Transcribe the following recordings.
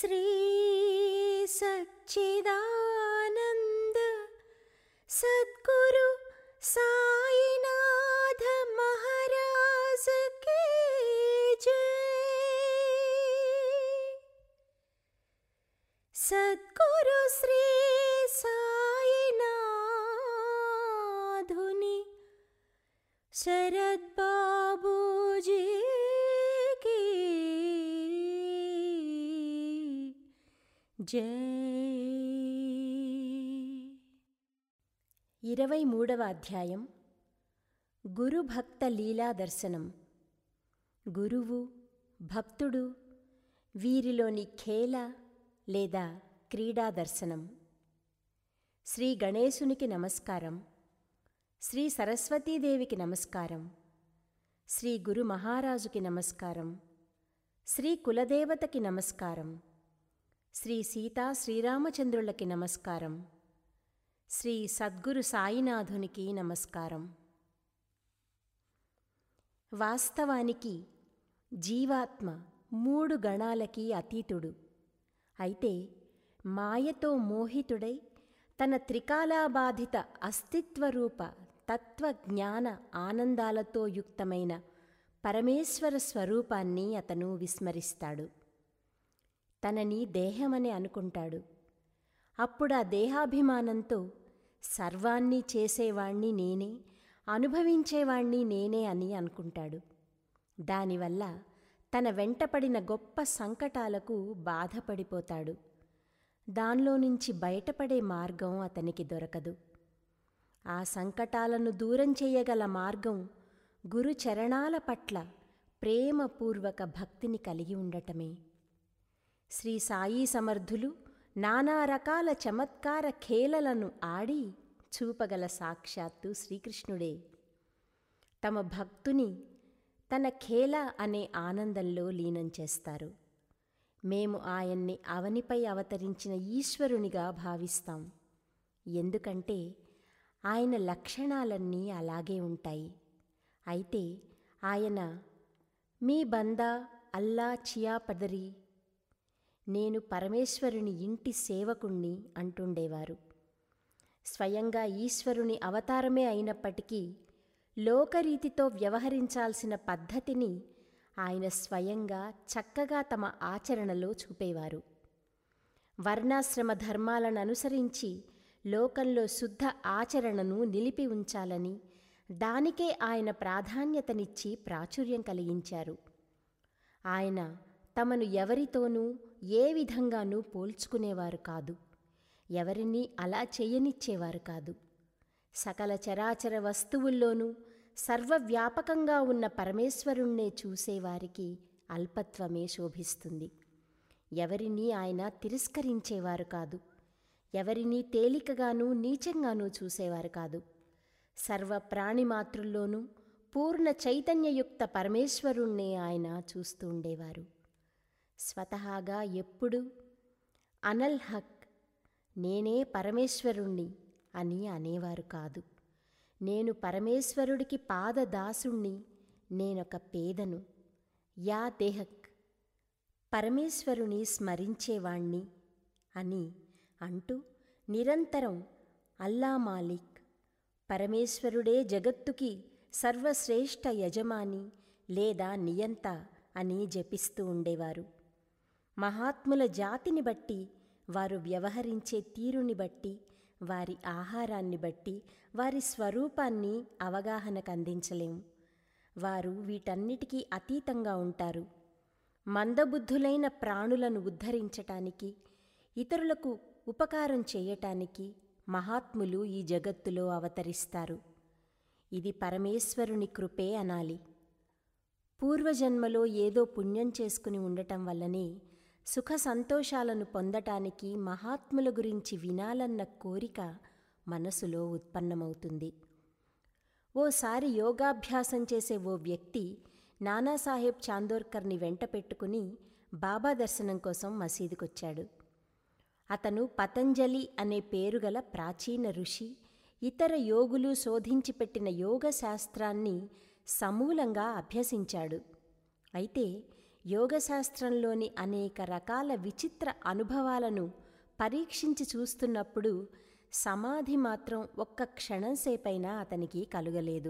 श्री सच्चिदानन्द सद्गुरु साईनाथ महाराज की जय सद्गुरु श्री साईनाथुनि शरद बाबूजी की జై ఇరవై మూడవ అధ్యాయం గురుభక్త లీలా దర్శనం గురువు భక్తుడు వీరిలోని ఖేల లేదా క్రీడా దర్శనం శ్రీ గణేశునికి నమస్కారం శ్రీ సరస్వతీదేవికి నమస్కారం శ్రీ గురు మహారాజుకి నమస్కారం శ్రీ కులదేవతకి నమస్కారం శ్రీ సీతా శ్రీరామచంద్రులకి నమస్కారం శ్రీ సద్గురు సాయినాథునికి నమస్కారం వాస్తవానికి జీవాత్మ మూడు గణాలకి అతీతుడు అయితే మాయతో మోహితుడై తన త్రికాలాబాధిత అస్తిత్వరూప తత్వజ్ఞాన ఆనందాలతో యుక్తమైన పరమేశ్వర స్వరూపాన్ని అతను విస్మరిస్తాడు తనని దేహమని అనుకుంటాడు అప్పుడు ఆ దేహాభిమానంతో సర్వాన్ని చేసేవాణ్ణి నేనే అనుభవించేవాణ్ణి నేనే అని అనుకుంటాడు దానివల్ల తన వెంటపడిన గొప్ప సంకటాలకు బాధపడిపోతాడు దానిలో నుంచి బయటపడే మార్గం అతనికి దొరకదు ఆ సంకటాలను దూరం చేయగల మార్గం గురు చరణాల పట్ల ప్రేమపూర్వక భక్తిని కలిగి ఉండటమే శ్రీ సాయి సమర్థులు నానా రకాల చమత్కార ఖేలలను ఆడి చూపగల సాక్షాత్తు శ్రీకృష్ణుడే తమ భక్తుని తన ఖేల అనే ఆనందంలో లీనం చేస్తారు మేము ఆయన్ని అవనిపై అవతరించిన ఈశ్వరునిగా భావిస్తాం ఎందుకంటే ఆయన లక్షణాలన్నీ అలాగే ఉంటాయి అయితే ఆయన మీ బందా అల్లా చియా పదరి నేను పరమేశ్వరుని ఇంటి సేవకుణ్ణి అంటుండేవారు స్వయంగా ఈశ్వరుని అవతారమే అయినప్పటికీ లోకరీతితో వ్యవహరించాల్సిన పద్ధతిని ఆయన స్వయంగా చక్కగా తమ ఆచరణలో చూపేవారు వర్ణాశ్రమ ధర్మాలను అనుసరించి లోకంలో శుద్ధ ఆచరణను నిలిపి ఉంచాలని దానికే ఆయన ప్రాధాన్యతనిచ్చి ప్రాచుర్యం కలిగించారు ఆయన తమను ఎవరితోనూ ఏ విధంగానూ పోల్చుకునేవారు కాదు ఎవరినీ అలా చేయనిచ్చేవారు కాదు సకల చరాచర వస్తువుల్లోనూ సర్వవ్యాపకంగా ఉన్న పరమేశ్వరుణ్ణే చూసేవారికి అల్పత్వమే శోభిస్తుంది ఎవరినీ ఆయన తిరస్కరించేవారు కాదు ఎవరినీ తేలికగానూ నీచంగానూ చూసేవారు కాదు సర్వ ప్రాణిమాతృల్లోనూ పూర్ణ చైతన్యయుక్త పరమేశ్వరుణ్ణే ఆయన చూస్తూ ఉండేవారు స్వతహాగా ఎప్పుడు అనల్ హక్ నేనే పరమేశ్వరుణ్ణి అని అనేవారు కాదు నేను పరమేశ్వరుడికి పాదదాసుణ్ణి నేనొక పేదను యా దేహక్ పరమేశ్వరుని స్మరించేవాణ్ణి అని అంటూ నిరంతరం అల్లా మాలిక్ పరమేశ్వరుడే జగత్తుకి సర్వశ్రేష్ఠ యజమాని లేదా నియంత అని జపిస్తూ ఉండేవారు మహాత్ముల జాతిని బట్టి వారు వ్యవహరించే తీరుని బట్టి వారి ఆహారాన్ని బట్టి వారి స్వరూపాన్ని అవగాహనకు అందించలేము వారు వీటన్నిటికీ అతీతంగా ఉంటారు మందబుద్ధులైన ప్రాణులను ఉద్ధరించటానికి ఇతరులకు ఉపకారం చేయటానికి మహాత్ములు ఈ జగత్తులో అవతరిస్తారు ఇది పరమేశ్వరుని కృపే అనాలి పూర్వజన్మలో ఏదో పుణ్యం చేసుకుని ఉండటం వల్లనే సుఖ సంతోషాలను పొందటానికి మహాత్ముల గురించి వినాలన్న కోరిక మనసులో ఉత్పన్నమవుతుంది ఓసారి యోగాభ్యాసం చేసే ఓ వ్యక్తి నానాసాహెబ్ చాందోర్కర్ని వెంట పెట్టుకుని బాబా దర్శనం కోసం మసీదుకొచ్చాడు అతను పతంజలి అనే పేరుగల ప్రాచీన ఋషి ఇతర యోగులు శోధించి పెట్టిన యోగ శాస్త్రాన్ని సమూలంగా అభ్యసించాడు అయితే యోగశాస్త్రంలోని అనేక రకాల విచిత్ర అనుభవాలను పరీక్షించి చూస్తున్నప్పుడు సమాధి మాత్రం ఒక్క క్షణంసేపైనా అతనికి కలుగలేదు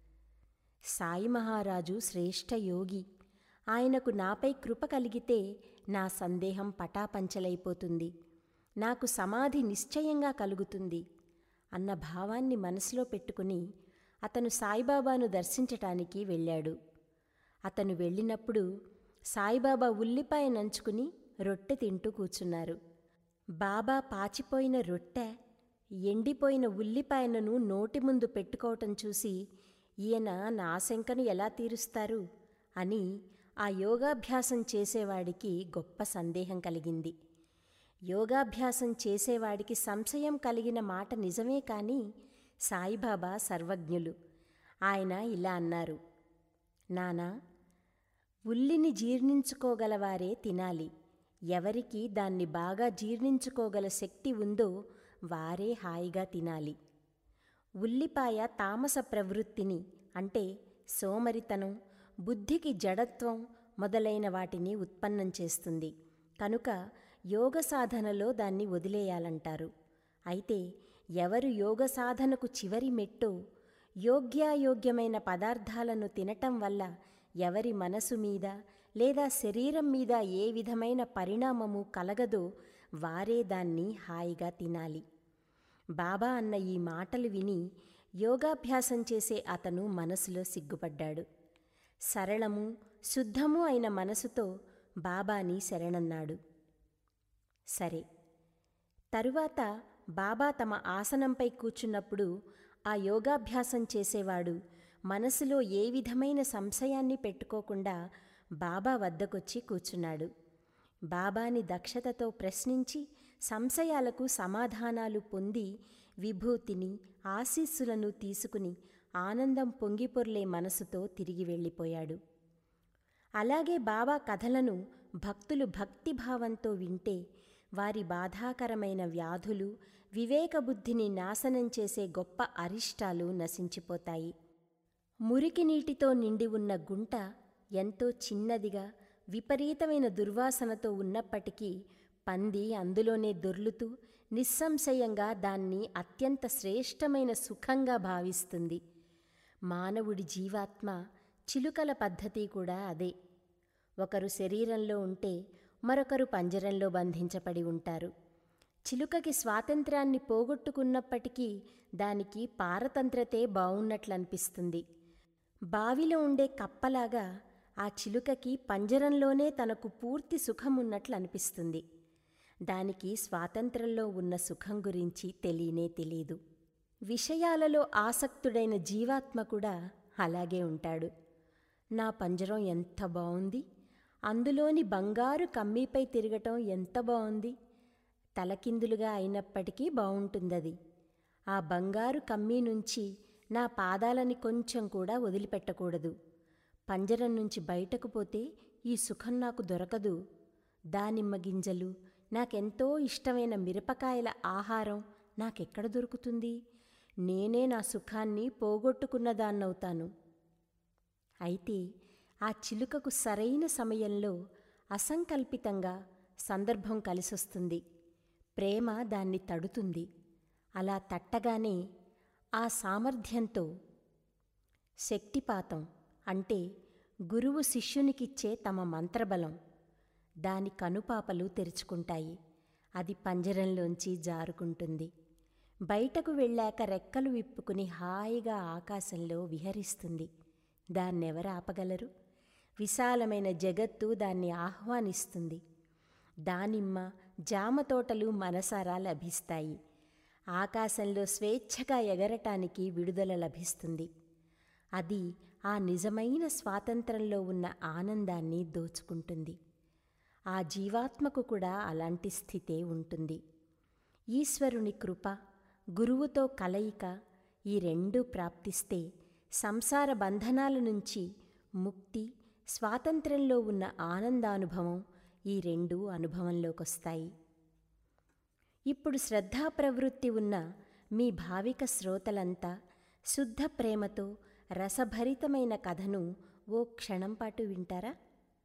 సాయి మహారాజు శ్రేష్ఠ యోగి ఆయనకు నాపై కృప కలిగితే నా సందేహం పటాపంచలైపోతుంది నాకు సమాధి నిశ్చయంగా కలుగుతుంది అన్న భావాన్ని మనసులో పెట్టుకుని అతను సాయిబాబాను దర్శించటానికి వెళ్ళాడు అతను వెళ్ళినప్పుడు సాయిబాబా ఉల్లిపాయ నంచుకుని రొట్టె తింటూ కూర్చున్నారు బాబా పాచిపోయిన రొట్టె ఎండిపోయిన ఉల్లిపాయలను నోటి ముందు పెట్టుకోవటం చూసి ఈయన నా శంకను ఎలా తీరుస్తారు అని ఆ యోగాభ్యాసం చేసేవాడికి గొప్ప సందేహం కలిగింది యోగాభ్యాసం చేసేవాడికి సంశయం కలిగిన మాట నిజమే కానీ సాయిబాబా సర్వజ్ఞులు ఆయన ఇలా అన్నారు నానా ఉల్లిని జీర్ణించుకోగలవారే తినాలి ఎవరికి దాన్ని బాగా జీర్ణించుకోగల శక్తి ఉందో వారే హాయిగా తినాలి ఉల్లిపాయ తామస ప్రవృత్తిని అంటే సోమరితనం బుద్ధికి జడత్వం మొదలైన వాటిని ఉత్పన్నం చేస్తుంది కనుక యోగ సాధనలో దాన్ని వదిలేయాలంటారు అయితే ఎవరు యోగ సాధనకు చివరి మెట్టో యోగ్యాయోగ్యమైన పదార్థాలను తినటం వల్ల ఎవరి మనసు మీద లేదా శరీరం మీద ఏ విధమైన పరిణామము కలగదో వారే దాన్ని హాయిగా తినాలి బాబా అన్న ఈ మాటలు విని యోగాభ్యాసం చేసే అతను మనసులో సిగ్గుపడ్డాడు సరళము శుద్ధము అయిన మనసుతో బాబాని శరణన్నాడు సరే తరువాత బాబా తమ ఆసనంపై కూర్చున్నప్పుడు ఆ యోగాభ్యాసం చేసేవాడు మనసులో ఏ విధమైన సంశయాన్ని పెట్టుకోకుండా బాబా వద్దకొచ్చి కూర్చున్నాడు బాబాని దక్షతతో ప్రశ్నించి సంశయాలకు సమాధానాలు పొంది విభూతిని ఆశీస్సులను తీసుకుని ఆనందం పొంగిపొర్లే మనసుతో తిరిగి వెళ్ళిపోయాడు అలాగే బాబా కథలను భక్తులు భక్తిభావంతో వింటే వారి బాధాకరమైన వ్యాధులు వివేకబుద్ధిని నాశనం చేసే గొప్ప అరిష్టాలు నశించిపోతాయి మురికి నీటితో నిండి ఉన్న గుంట ఎంతో చిన్నదిగా విపరీతమైన దుర్వాసనతో ఉన్నప్పటికీ పంది అందులోనే దొర్లుతూ నిస్సంశయంగా దాన్ని అత్యంత శ్రేష్టమైన సుఖంగా భావిస్తుంది మానవుడి జీవాత్మ చిలుకల పద్ధతి కూడా అదే ఒకరు శరీరంలో ఉంటే మరొకరు పంజరంలో బంధించబడి ఉంటారు చిలుకకి స్వాతంత్రాన్ని పోగొట్టుకున్నప్పటికీ దానికి పారతంత్రతే బావున్నట్లనిపిస్తుంది బావిలో ఉండే కప్పలాగా ఆ చిలుకకి పంజరంలోనే తనకు పూర్తి సుఖమున్నట్లు అనిపిస్తుంది దానికి స్వాతంత్రంలో ఉన్న సుఖం గురించి తెలియనే తెలీదు విషయాలలో ఆసక్తుడైన జీవాత్మ కూడా అలాగే ఉంటాడు నా పంజరం ఎంత బావుంది అందులోని బంగారు కమ్మీపై తిరగటం ఎంత బావుంది తలకిందులుగా అయినప్పటికీ బావుంటుందది ఆ బంగారు కమ్మీ నుంచి నా పాదాలని కొంచెం కూడా వదిలిపెట్టకూడదు పంజరం నుంచి బయటకు పోతే ఈ సుఖం నాకు దొరకదు దానిమ్మ గింజలు నాకెంతో ఇష్టమైన మిరపకాయల ఆహారం నాకెక్కడ దొరుకుతుంది నేనే నా సుఖాన్ని పోగొట్టుకున్నదాన్నవుతాను అయితే ఆ చిలుకకు సరైన సమయంలో అసంకల్పితంగా సందర్భం కలిసొస్తుంది ప్రేమ దాన్ని తడుతుంది అలా తట్టగానే ఆ సామర్థ్యంతో శక్తిపాతం అంటే గురువు శిష్యునికిచ్చే తమ మంత్రబలం దాని కనుపాపలు తెరుచుకుంటాయి అది పంజరంలోంచి జారుకుంటుంది బయటకు వెళ్ళాక రెక్కలు విప్పుకుని హాయిగా ఆకాశంలో విహరిస్తుంది దాన్నెవరు ఆపగలరు విశాలమైన జగత్తు దాన్ని ఆహ్వానిస్తుంది దానిమ్మ జామ తోటలు మనసారా లభిస్తాయి ఆకాశంలో స్వేచ్ఛగా ఎగరటానికి విడుదల లభిస్తుంది అది ఆ నిజమైన స్వాతంత్రంలో ఉన్న ఆనందాన్ని దోచుకుంటుంది ఆ జీవాత్మకు కూడా అలాంటి స్థితే ఉంటుంది ఈశ్వరుని కృప గురువుతో కలయిక ఈ రెండూ ప్రాప్తిస్తే సంసార బంధనాల నుంచి ముక్తి స్వాతంత్రంలో ఉన్న ఆనందానుభవం ఈ రెండు అనుభవంలోకొస్తాయి ఇప్పుడు శ్రద్ధా ప్రవృత్తి ఉన్న మీ భావిక శ్రోతలంతా శుద్ధ ప్రేమతో రసభరితమైన కథను ఓ క్షణం పాటు వింటారా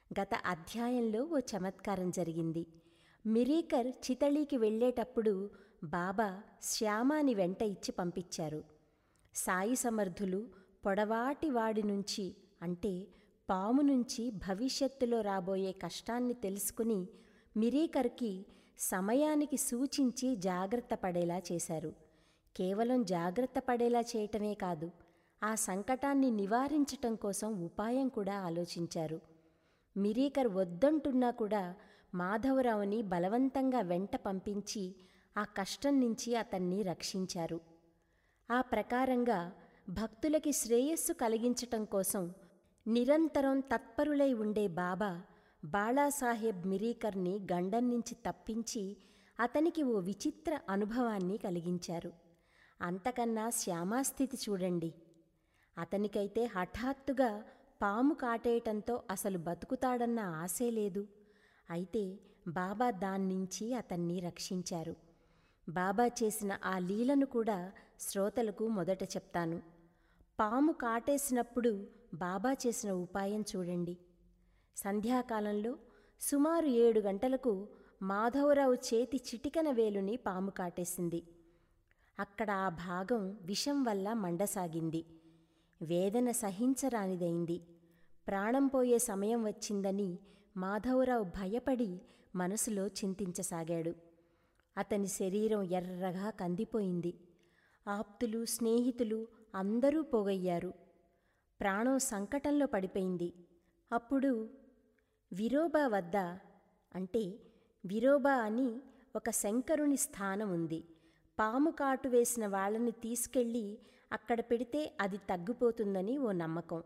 గత అధ్యాయంలో ఓ చమత్కారం జరిగింది మిరీకర్ చితళీకి వెళ్ళేటప్పుడు బాబా శ్యామాని వెంట ఇచ్చి పంపించారు సాయి సమర్థులు పొడవాటి వాడి నుంచి అంటే పాము నుంచి భవిష్యత్తులో రాబోయే కష్టాన్ని తెలుసుకుని మిరీకర్కి సమయానికి సూచించి జాగ్రత్త పడేలా చేశారు కేవలం జాగ్రత్త పడేలా చేయటమే కాదు ఆ సంకటాన్ని నివారించటం కోసం ఉపాయం కూడా ఆలోచించారు మిరీకర్ వద్దంటున్నా కూడా మాధవరావుని బలవంతంగా వెంట పంపించి ఆ కష్టం నుంచి అతన్ని రక్షించారు ఆ ప్రకారంగా భక్తులకి శ్రేయస్సు కలిగించటం కోసం నిరంతరం తత్పరులై ఉండే బాబా బాళాసాహెబ్ మిరీకర్ని గండం నుంచి తప్పించి అతనికి ఓ విచిత్ర అనుభవాన్ని కలిగించారు అంతకన్నా శ్యామాస్థితి చూడండి అతనికైతే హఠాత్తుగా పాము కాటేయటంతో అసలు బతుకుతాడన్న ఆశే లేదు అయితే బాబా దాన్నించి అతన్ని రక్షించారు బాబా చేసిన ఆ లీలను కూడా శ్రోతలకు మొదట చెప్తాను పాము కాటేసినప్పుడు బాబా చేసిన ఉపాయం చూడండి సంధ్యాకాలంలో సుమారు ఏడు గంటలకు మాధవరావు చేతి చిటికన వేలుని పాము కాటేసింది అక్కడ ఆ భాగం విషం వల్ల మండసాగింది వేదన సహించరానిదైంది ప్రాణం పోయే సమయం వచ్చిందని మాధవరావు భయపడి మనసులో చింతించసాగాడు అతని శరీరం ఎర్రగా కందిపోయింది ఆప్తులు స్నేహితులు అందరూ పోగయ్యారు ప్రాణం సంకటంలో పడిపోయింది అప్పుడు విరోబా వద్ద అంటే విరోబా అని ఒక శంకరుని స్థానం ఉంది పాము కాటు వేసిన వాళ్ళని తీసుకెళ్ళి అక్కడ పెడితే అది తగ్గిపోతుందని ఓ నమ్మకం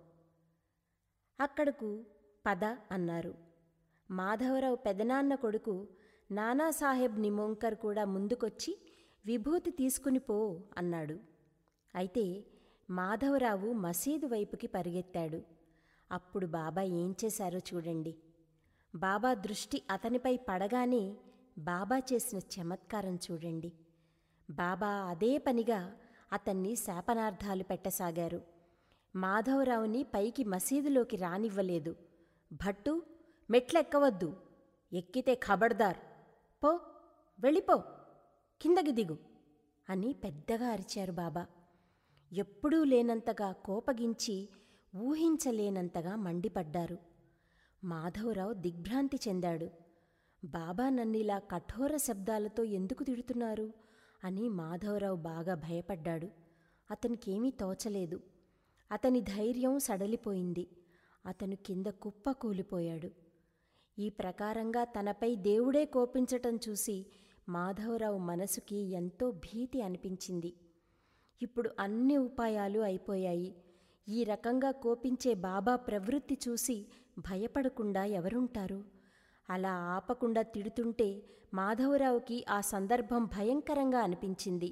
అక్కడకు పద అన్నారు మాధవరావు పెదనాన్న కొడుకు నానాసాహెబ్ నిమోంకర్ కూడా ముందుకొచ్చి విభూతి తీసుకుని పో అన్నాడు అయితే మాధవరావు మసీదు వైపుకి పరిగెత్తాడు అప్పుడు బాబా ఏం చేశారో చూడండి బాబా దృష్టి అతనిపై పడగానే బాబా చేసిన చమత్కారం చూడండి బాబా అదే పనిగా అతన్ని శాపనార్థాలు పెట్టసాగారు మాధవరావుని పైకి మసీదులోకి రానివ్వలేదు భట్టు మెట్లెక్కవద్దు ఎక్కితే ఖబర్దార్ పో వెళ్ళిపో కిందకి దిగు అని పెద్దగా అరిచారు బాబా ఎప్పుడూ లేనంతగా కోపగించి ఊహించలేనంతగా మండిపడ్డారు మాధవరావు దిగ్భ్రాంతి చెందాడు బాబా నన్నిలా కఠోర శబ్దాలతో ఎందుకు తిడుతున్నారు అని మాధవరావు బాగా భయపడ్డాడు అతనికేమీ తోచలేదు అతని ధైర్యం సడలిపోయింది అతను కింద కుప్ప కూలిపోయాడు ఈ ప్రకారంగా తనపై దేవుడే కోపించటం చూసి మాధవరావు మనసుకి ఎంతో భీతి అనిపించింది ఇప్పుడు అన్ని ఉపాయాలు అయిపోయాయి ఈ రకంగా కోపించే బాబా ప్రవృత్తి చూసి భయపడకుండా ఎవరుంటారు అలా ఆపకుండా తిడుతుంటే మాధవరావుకి ఆ సందర్భం భయంకరంగా అనిపించింది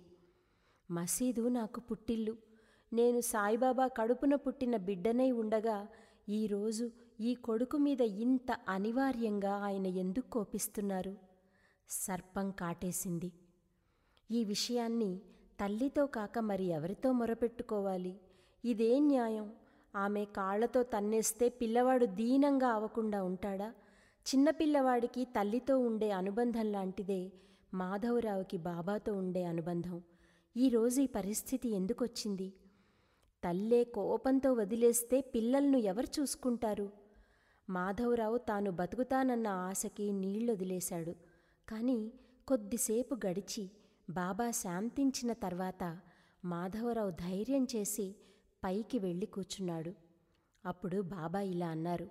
మసీదు నాకు పుట్టిల్లు నేను సాయిబాబా కడుపున పుట్టిన బిడ్డనై ఉండగా ఈరోజు ఈ కొడుకు మీద ఇంత అనివార్యంగా ఆయన ఎందుకు కోపిస్తున్నారు సర్పం కాటేసింది ఈ విషయాన్ని తల్లితో కాక మరి ఎవరితో మొరపెట్టుకోవాలి ఇదే న్యాయం ఆమె కాళ్లతో తన్నేస్తే పిల్లవాడు దీనంగా అవ్వకుండా ఉంటాడా చిన్నపిల్లవాడికి తల్లితో ఉండే అనుబంధం లాంటిదే మాధవరావుకి బాబాతో ఉండే అనుబంధం ఈరోజు ఈ పరిస్థితి ఎందుకొచ్చింది తల్లే కోపంతో వదిలేస్తే పిల్లలను ఎవరు చూసుకుంటారు మాధవరావు తాను బతుకుతానన్న ఆశకి నీళ్లొదిలేశాడు కానీ కొద్దిసేపు గడిచి బాబా శాంతించిన తర్వాత మాధవరావు ధైర్యం చేసి పైకి వెళ్ళి కూర్చున్నాడు అప్పుడు బాబా ఇలా అన్నారు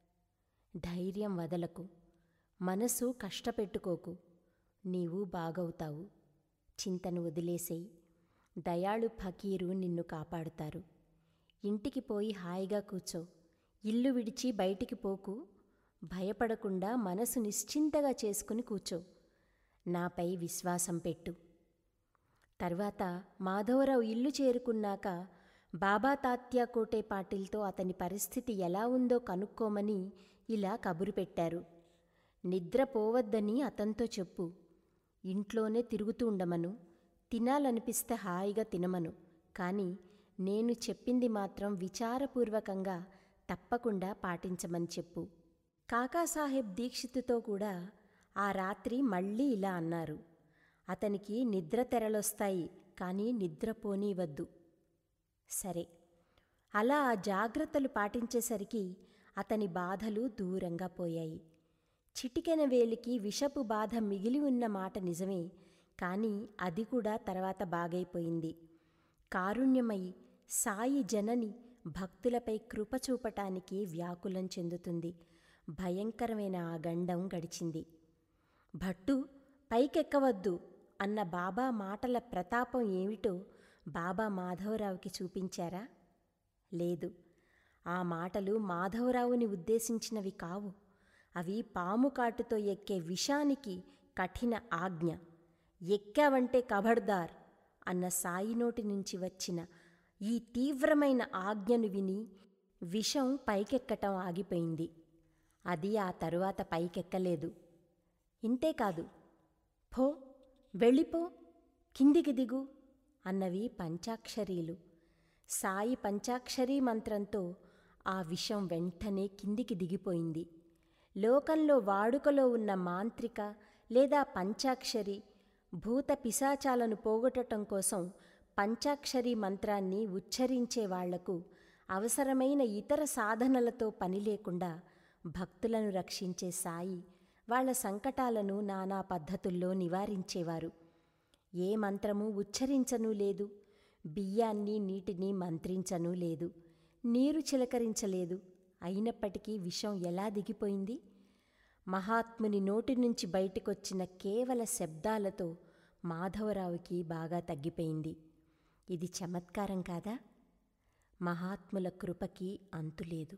ధైర్యం వదలకు మనసు కష్టపెట్టుకోకు నీవు బాగవుతావు చింతను వదిలేసేయి దయాళు ఫకీరు నిన్ను కాపాడుతారు ఇంటికి పోయి హాయిగా కూర్చో ఇల్లు విడిచి బయటికి పోకు భయపడకుండా మనసు నిశ్చింతగా చేసుకుని కూర్చో నాపై విశ్వాసం పెట్టు తర్వాత మాధవరావు ఇల్లు చేరుకున్నాక బాబా తాత్య కోటే పాటిల్తో అతని పరిస్థితి ఎలా ఉందో కనుక్కోమని ఇలా కబురు పెట్టారు నిద్రపోవద్దని అతనితో చెప్పు ఇంట్లోనే తిరుగుతూ ఉండమను తినాలనిపిస్తే హాయిగా తినమను కానీ నేను చెప్పింది మాత్రం విచారపూర్వకంగా తప్పకుండా పాటించమని చెప్పు కాకాసాహెబ్ దీక్షితుతో కూడా ఆ రాత్రి మళ్ళీ ఇలా అన్నారు అతనికి నిద్ర తెరలొస్తాయి కానీ నిద్రపోనీవద్దు సరే అలా ఆ జాగ్రత్తలు పాటించేసరికి అతని బాధలు దూరంగా పోయాయి చిటికెన వేలికి విషపు బాధ మిగిలి ఉన్న మాట నిజమే కానీ అది కూడా తర్వాత బాగైపోయింది కారుణ్యమై సాయి జనని భక్తులపై కృప చూపటానికి వ్యాకులం చెందుతుంది భయంకరమైన ఆ గండం గడిచింది భట్టు పైకెక్కవద్దు అన్న బాబా మాటల ప్రతాపం ఏమిటో బాబా మాధవరావుకి చూపించారా లేదు ఆ మాటలు మాధవరావుని ఉద్దేశించినవి కావు అవి పాము కాటుతో ఎక్కే విషానికి కఠిన ఆజ్ఞ ఎక్కావంటే కబడ్దార్ అన్న సాయి నోటి నుంచి వచ్చిన ఈ తీవ్రమైన ఆజ్ఞను విని విషం పైకెక్కటం ఆగిపోయింది అది ఆ తరువాత పైకెక్కలేదు ఇంతేకాదు పో వెళ్ళిపో కిందికి దిగు అన్నవి పంచాక్షరీలు సాయి పంచాక్షరీ మంత్రంతో ఆ విషం వెంటనే కిందికి దిగిపోయింది లోకంలో వాడుకలో ఉన్న మాంత్రిక లేదా పంచాక్షరి భూత పిశాచాలను పోగొట్టటం కోసం పంచాక్షరి మంత్రాన్ని ఉచ్చరించే వాళ్లకు అవసరమైన ఇతర సాధనలతో పని లేకుండా భక్తులను రక్షించే సాయి వాళ్ల సంకటాలను నానా పద్ధతుల్లో నివారించేవారు ఏ మంత్రము ఉచ్చరించనూ లేదు బియ్యాన్ని నీటిని మంత్రించనూ లేదు నీరు చిలకరించలేదు అయినప్పటికీ విషం ఎలా దిగిపోయింది మహాత్ముని నోటి నుంచి బయటకొచ్చిన కేవల శబ్దాలతో మాధవరావుకి బాగా తగ్గిపోయింది ఇది చమత్కారం కాదా మహాత్ముల కృపకి అంతులేదు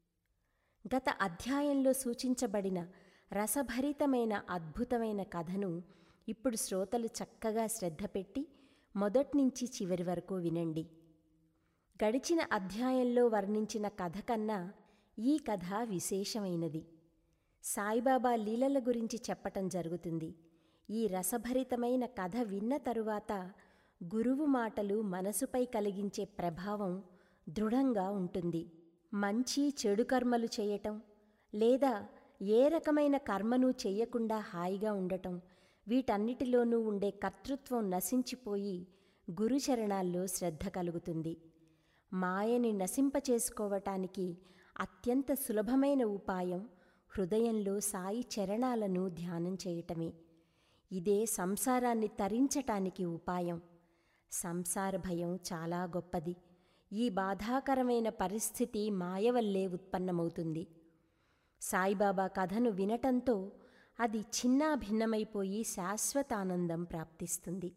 గత అధ్యాయంలో సూచించబడిన రసభరితమైన అద్భుతమైన కథను ఇప్పుడు శ్రోతలు చక్కగా శ్రద్ధ పెట్టి మొదట్నుంచి చివరి వరకు వినండి గడిచిన అధ్యాయంలో వర్ణించిన కథ కన్నా ఈ కథ విశేషమైనది సాయిబాబా లీలల గురించి చెప్పటం జరుగుతుంది ఈ రసభరితమైన కథ విన్న తరువాత గురువు మాటలు మనసుపై కలిగించే ప్రభావం దృఢంగా ఉంటుంది మంచి చెడు కర్మలు చేయటం లేదా ఏ రకమైన కర్మను చెయ్యకుండా హాయిగా ఉండటం వీటన్నిటిలోనూ ఉండే కర్తృత్వం నశించిపోయి గురుచరణాల్లో శ్రద్ధ కలుగుతుంది మాయని నశింపచేసుకోవటానికి అత్యంత సులభమైన ఉపాయం హృదయంలో సాయి చరణాలను ధ్యానం చేయటమే ఇదే సంసారాన్ని తరించటానికి ఉపాయం సంసార భయం చాలా గొప్పది ఈ బాధాకరమైన పరిస్థితి మాయ వల్లే ఉత్పన్నమవుతుంది సాయిబాబా కథను వినటంతో అది చిన్నాభిన్నమైపోయి శాశ్వతానందం ప్రాప్తిస్తుంది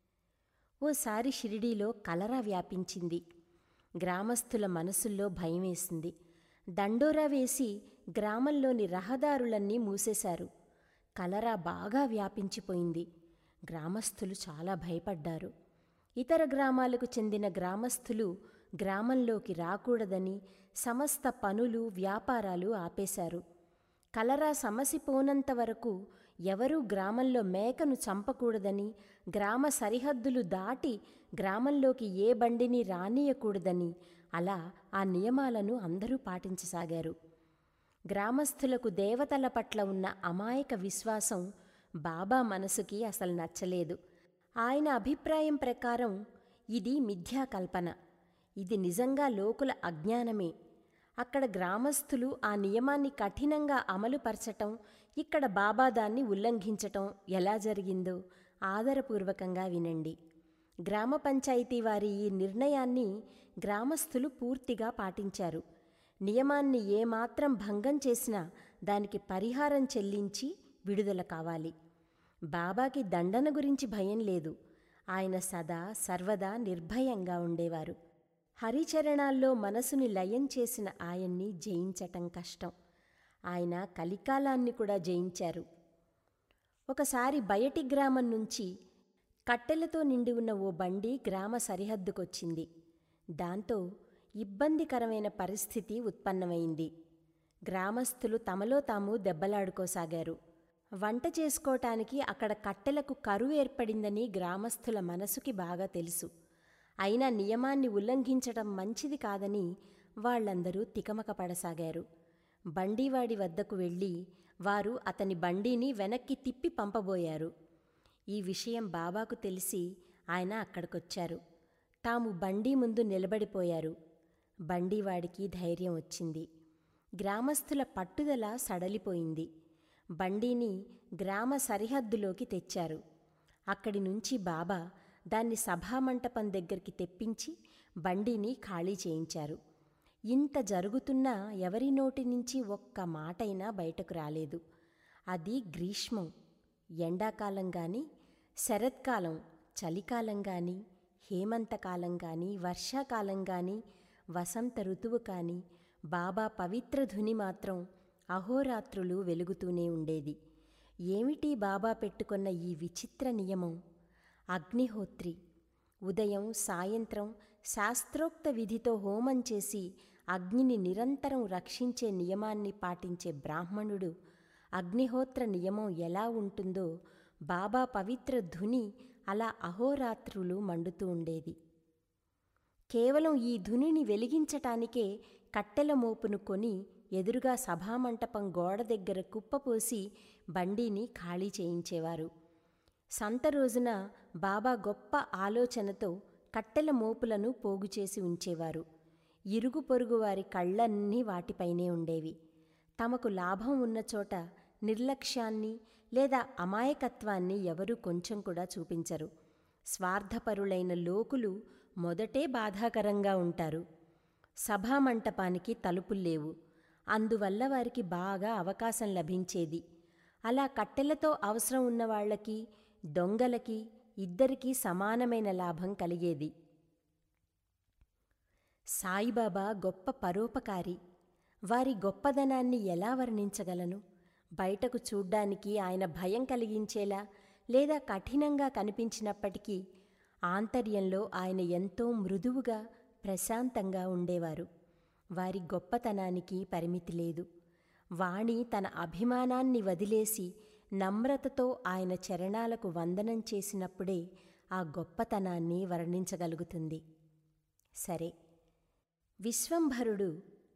ఓసారి షిరిడీలో కలరా వ్యాపించింది గ్రామస్తుల మనసుల్లో భయమేసింది దండోరా వేసి గ్రామంలోని రహదారులన్నీ మూసేశారు కలరా బాగా వ్యాపించిపోయింది గ్రామస్తులు చాలా భయపడ్డారు ఇతర గ్రామాలకు చెందిన గ్రామస్తులు గ్రామంలోకి రాకూడదని సమస్త పనులు వ్యాపారాలు ఆపేశారు కలరా సమసిపోనంత వరకు ఎవరూ గ్రామంలో మేకను చంపకూడదని గ్రామ సరిహద్దులు దాటి గ్రామంలోకి ఏ బండిని రానియకూడదని అలా ఆ నియమాలను అందరూ పాటించసాగారు గ్రామస్థులకు దేవతల పట్ల ఉన్న అమాయక విశ్వాసం బాబా మనసుకి అసలు నచ్చలేదు ఆయన అభిప్రాయం ప్రకారం ఇది మిథ్యాకల్పన ఇది నిజంగా లోకుల అజ్ఞానమే అక్కడ గ్రామస్థులు ఆ నియమాన్ని కఠినంగా అమలుపరచటం ఇక్కడ బాబా దాన్ని ఉల్లంఘించటం ఎలా జరిగిందో ఆదరపూర్వకంగా వినండి గ్రామ పంచాయతీ వారి ఈ నిర్ణయాన్ని గ్రామస్థులు పూర్తిగా పాటించారు నియమాన్ని ఏమాత్రం భంగం చేసినా దానికి పరిహారం చెల్లించి విడుదల కావాలి బాబాకి దండన గురించి భయం లేదు ఆయన సదా సర్వదా నిర్భయంగా ఉండేవారు హరిచరణాల్లో మనసుని లయం చేసిన ఆయన్ని జయించటం కష్టం ఆయన కలికాలాన్ని కూడా జయించారు ఒకసారి బయటి గ్రామం నుంచి కట్టెలతో నిండి ఉన్న ఓ బండి గ్రామ సరిహద్దుకొచ్చింది దాంతో ఇబ్బందికరమైన పరిస్థితి ఉత్పన్నమైంది గ్రామస్తులు తమలో తాము దెబ్బలాడుకోసాగారు వంట చేసుకోటానికి అక్కడ కట్టెలకు కరువు ఏర్పడిందని గ్రామస్తుల మనసుకి బాగా తెలుసు అయినా నియమాన్ని ఉల్లంఘించటం మంచిది కాదని వాళ్లందరూ తికమక పడసాగారు బండివాడి వద్దకు వెళ్ళి వారు అతని బండిని వెనక్కి తిప్పి పంపబోయారు ఈ విషయం బాబాకు తెలిసి ఆయన అక్కడికొచ్చారు తాము బండి ముందు నిలబడిపోయారు బండివాడికి ధైర్యం వచ్చింది గ్రామస్తుల పట్టుదల సడలిపోయింది బండిని గ్రామ సరిహద్దులోకి తెచ్చారు అక్కడి నుంచి బాబా దాన్ని సభామంటపం దగ్గరికి తెప్పించి బండిని ఖాళీ చేయించారు ఇంత జరుగుతున్నా ఎవరి నోటి నుంచి ఒక్క మాటైనా బయటకు రాలేదు అది గ్రీష్మం ఎండాకాలం గాని శరత్కాలం చలికాలం గాని హేమంతకాలం గాని వర్షాకాలం గాని వసంత ఋతువు కాని బాబా పవిత్ర ధుని మాత్రం అహోరాత్రులు వెలుగుతూనే ఉండేది ఏమిటి బాబా పెట్టుకున్న ఈ విచిత్ర నియమం అగ్నిహోత్రి ఉదయం సాయంత్రం శాస్త్రోక్త విధితో హోమం చేసి అగ్నిని నిరంతరం రక్షించే నియమాన్ని పాటించే బ్రాహ్మణుడు అగ్నిహోత్ర నియమం ఎలా ఉంటుందో బాబా పవిత్ర ధుని అలా అహోరాత్రులు మండుతూ ఉండేది కేవలం ఈ ధునిని వెలిగించటానికే కట్టెల మోపును కొని ఎదురుగా సభామంటపం గోడ దగ్గర కుప్పపోసి బండిని ఖాళీ చేయించేవారు సంత రోజున బాబా గొప్ప ఆలోచనతో కట్టెల మోపులను పోగుచేసి ఉంచేవారు ఇరుగు పొరుగు వారి కళ్ళన్నీ వాటిపైనే ఉండేవి తమకు లాభం ఉన్న చోట నిర్లక్ష్యాన్ని లేదా అమాయకత్వాన్ని ఎవరూ కొంచెం కూడా చూపించరు స్వార్థపరులైన లోకులు మొదటే బాధాకరంగా ఉంటారు సభామంటపానికి తలుపుల్లేవు అందువల్ల వారికి బాగా అవకాశం లభించేది అలా కట్టెలతో అవసరం ఉన్న వాళ్ళకి దొంగలకి ఇద్దరికీ సమానమైన లాభం కలిగేది సాయిబాబా గొప్ప పరోపకారి వారి గొప్పదనాన్ని ఎలా వర్ణించగలను బయటకు చూడ్డానికి ఆయన భయం కలిగించేలా లేదా కఠినంగా కనిపించినప్పటికీ ఆంతర్యంలో ఆయన ఎంతో మృదువుగా ప్రశాంతంగా ఉండేవారు వారి గొప్పతనానికి పరిమితి లేదు వాణి తన అభిమానాన్ని వదిలేసి నమ్రతతో ఆయన చరణాలకు వందనం చేసినప్పుడే ఆ గొప్పతనాన్ని వర్ణించగలుగుతుంది సరే విశ్వంభరుడు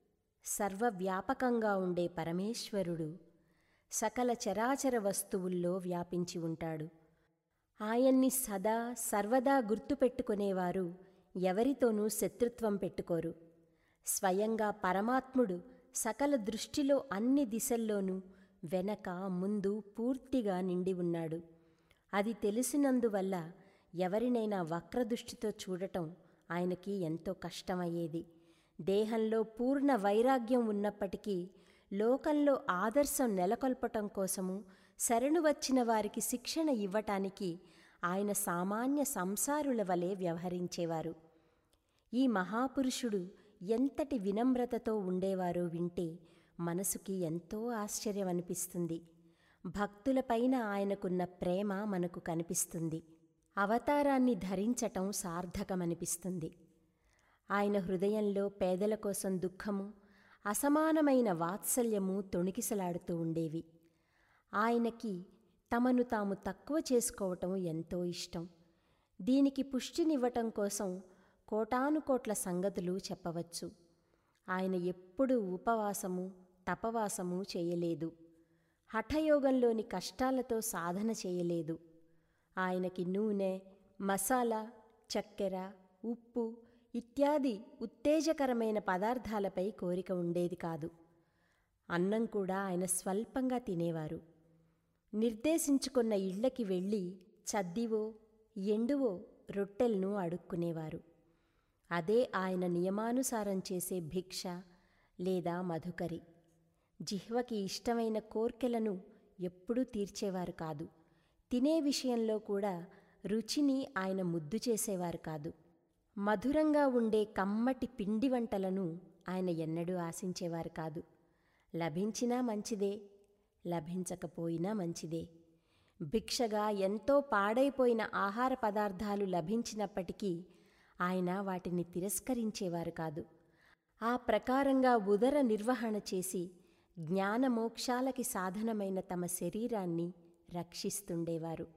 సర్వవ్యాపకంగా ఉండే పరమేశ్వరుడు సకల చరాచర వస్తువుల్లో వ్యాపించి ఉంటాడు ఆయన్ని సదా సర్వదా గుర్తుపెట్టుకునేవారు ఎవరితోనూ శత్రుత్వం పెట్టుకోరు స్వయంగా పరమాత్ముడు సకల దృష్టిలో అన్ని దిశల్లోనూ వెనక ముందు పూర్తిగా నిండి ఉన్నాడు అది తెలిసినందువల్ల ఎవరినైనా వక్రదృష్టితో చూడటం ఆయనకి ఎంతో కష్టమయ్యేది దేహంలో పూర్ణ వైరాగ్యం ఉన్నప్పటికీ లోకంలో ఆదర్శం నెలకొల్పటం కోసము శరణు వచ్చిన వారికి శిక్షణ ఇవ్వటానికి ఆయన సామాన్య సంసారుల వలె వ్యవహరించేవారు ఈ మహాపురుషుడు ఎంతటి వినమ్రతతో ఉండేవారో వింటే మనసుకి ఎంతో ఆశ్చర్యం అనిపిస్తుంది భక్తులపైన ఆయనకున్న ప్రేమ మనకు కనిపిస్తుంది అవతారాన్ని ధరించటం సార్థకమనిపిస్తుంది ఆయన హృదయంలో పేదల కోసం దుఃఖము అసమానమైన వాత్సల్యము తొణికిసలాడుతూ ఉండేవి ఆయనకి తమను తాము తక్కువ చేసుకోవటం ఎంతో ఇష్టం దీనికి పుష్టినివ్వటం కోసం కోటానుకోట్ల సంగతులు చెప్పవచ్చు ఆయన ఎప్పుడూ ఉపవాసము తపవాసము చేయలేదు హఠయోగంలోని కష్టాలతో సాధన చేయలేదు ఆయనకి నూనె మసాలా చక్కెర ఉప్పు ఇత్యాది ఉత్తేజకరమైన పదార్థాలపై కోరిక ఉండేది కాదు అన్నం కూడా ఆయన స్వల్పంగా తినేవారు నిర్దేశించుకున్న ఇళ్లకి వెళ్ళి చద్దివో ఎండువో రొట్టెలను అడుక్కునేవారు అదే ఆయన నియమానుసారం చేసే భిక్ష లేదా మధుకరి జిహ్వకి ఇష్టమైన కోర్కెలను ఎప్పుడూ తీర్చేవారు కాదు తినే విషయంలో కూడా రుచిని ఆయన ముద్దు చేసేవారు కాదు మధురంగా ఉండే కమ్మటి పిండి వంటలను ఆయన ఎన్నడూ ఆశించేవారు కాదు లభించినా మంచిదే లభించకపోయినా మంచిదే భిక్షగా ఎంతో పాడైపోయిన ఆహార పదార్థాలు లభించినప్పటికీ ఆయన వాటిని తిరస్కరించేవారు కాదు ఆ ప్రకారంగా ఉదర నిర్వహణ చేసి జ్ఞానమోక్షాలకి సాధనమైన తమ శరీరాన్ని రక్షిస్తుండేవారు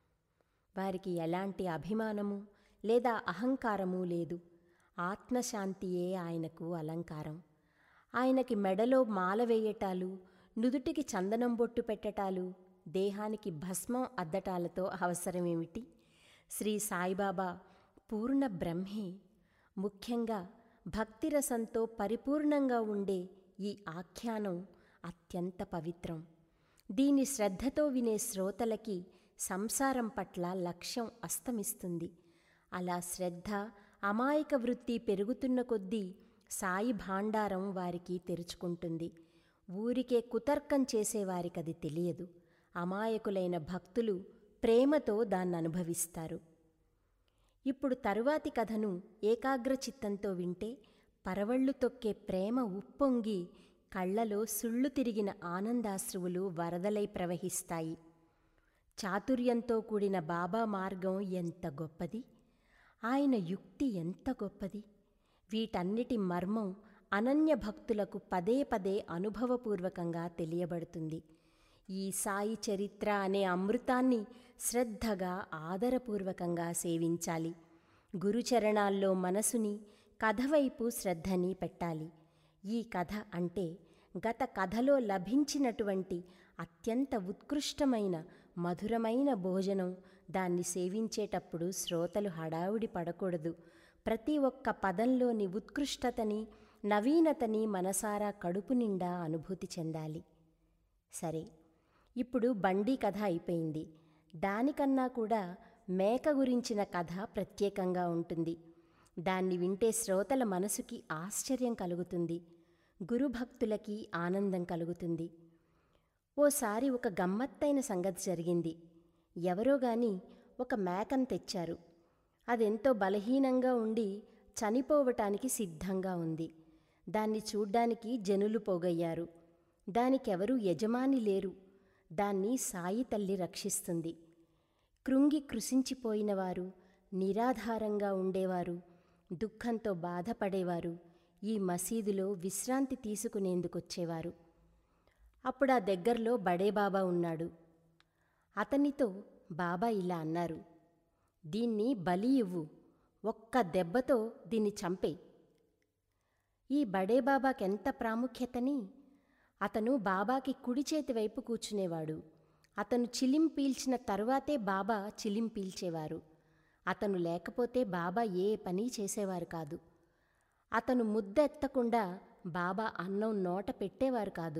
వారికి ఎలాంటి అభిమానము లేదా అహంకారము లేదు ఆత్మశాంతియే ఆయనకు అలంకారం ఆయనకి మెడలో మాల వేయటాలు నుదుటికి చందనం బొట్టు పెట్టటాలు దేహానికి భస్మం అద్దటాలతో అవసరమేమిటి శ్రీ సాయిబాబా పూర్ణ బ్రహ్మే ముఖ్యంగా భక్తిరసంతో పరిపూర్ణంగా ఉండే ఈ ఆఖ్యానం అత్యంత పవిత్రం దీని శ్రద్ధతో వినే శ్రోతలకి సంసారం పట్ల లక్ష్యం అస్తమిస్తుంది అలా శ్రద్ధ అమాయక వృత్తి పెరుగుతున్న కొద్దీ సాయి భాండారం వారికి తెరుచుకుంటుంది ఊరికే కుతర్కం చేసేవారికది తెలియదు అమాయకులైన భక్తులు ప్రేమతో దాన్ని అనుభవిస్తారు ఇప్పుడు తరువాతి కథను ఏకాగ్రచిత్తంతో వింటే పరవళ్ళు తొక్కే ప్రేమ ఉప్పొంగి కళ్ళలో సుళ్ళు తిరిగిన ఆనందాశ్రువులు వరదలై ప్రవహిస్తాయి చాతుర్యంతో కూడిన బాబా మార్గం ఎంత గొప్పది ఆయన యుక్తి ఎంత గొప్పది వీటన్నిటి మర్మం అనన్య భక్తులకు పదే పదే అనుభవపూర్వకంగా తెలియబడుతుంది ఈ సాయి చరిత్ర అనే అమృతాన్ని శ్రద్ధగా ఆదరపూర్వకంగా సేవించాలి గురుచరణాల్లో మనసుని కథ వైపు శ్రద్ధని పెట్టాలి ఈ కథ అంటే గత కథలో లభించినటువంటి అత్యంత ఉత్కృష్టమైన మధురమైన భోజనం దాన్ని సేవించేటప్పుడు శ్రోతలు హడావుడి పడకూడదు ప్రతి ఒక్క పదంలోని ఉత్కృష్టతని నవీనతని మనసారా కడుపు నిండా అనుభూతి చెందాలి సరే ఇప్పుడు బండి కథ అయిపోయింది దానికన్నా కూడా మేక గురించిన కథ ప్రత్యేకంగా ఉంటుంది దాన్ని వింటే శ్రోతల మనసుకి ఆశ్చర్యం కలుగుతుంది గురుభక్తులకి ఆనందం కలుగుతుంది ఓసారి ఒక గమ్మత్తైన సంగతి జరిగింది ఎవరో గాని ఒక మేకను తెచ్చారు అదెంతో బలహీనంగా ఉండి చనిపోవటానికి సిద్ధంగా ఉంది దాన్ని చూడ్డానికి జనులు పోగయ్యారు దానికెవరూ యజమాని లేరు దాన్ని సాయి తల్లి రక్షిస్తుంది కృంగి కృశించిపోయినవారు నిరాధారంగా ఉండేవారు దుఃఖంతో బాధపడేవారు ఈ మసీదులో విశ్రాంతి తీసుకునేందుకొచ్చేవారు అప్పుడు ఆ దగ్గరలో బడేబాబా ఉన్నాడు అతనితో బాబా ఇలా అన్నారు దీన్ని బలి ఇవ్వు ఒక్క దెబ్బతో దీన్ని చంపే ఈ బడేబాబాకెంత ప్రాముఖ్యతని అతను బాబాకి కుడి చేతి వైపు కూర్చునేవాడు అతను చిలిం పీల్చిన తరువాతే బాబా చిలిం పీల్చేవారు అతను లేకపోతే బాబా ఏ పని చేసేవారు కాదు అతను ముద్ద ఎత్తకుండా బాబా అన్నం నోట పెట్టేవారు కాదు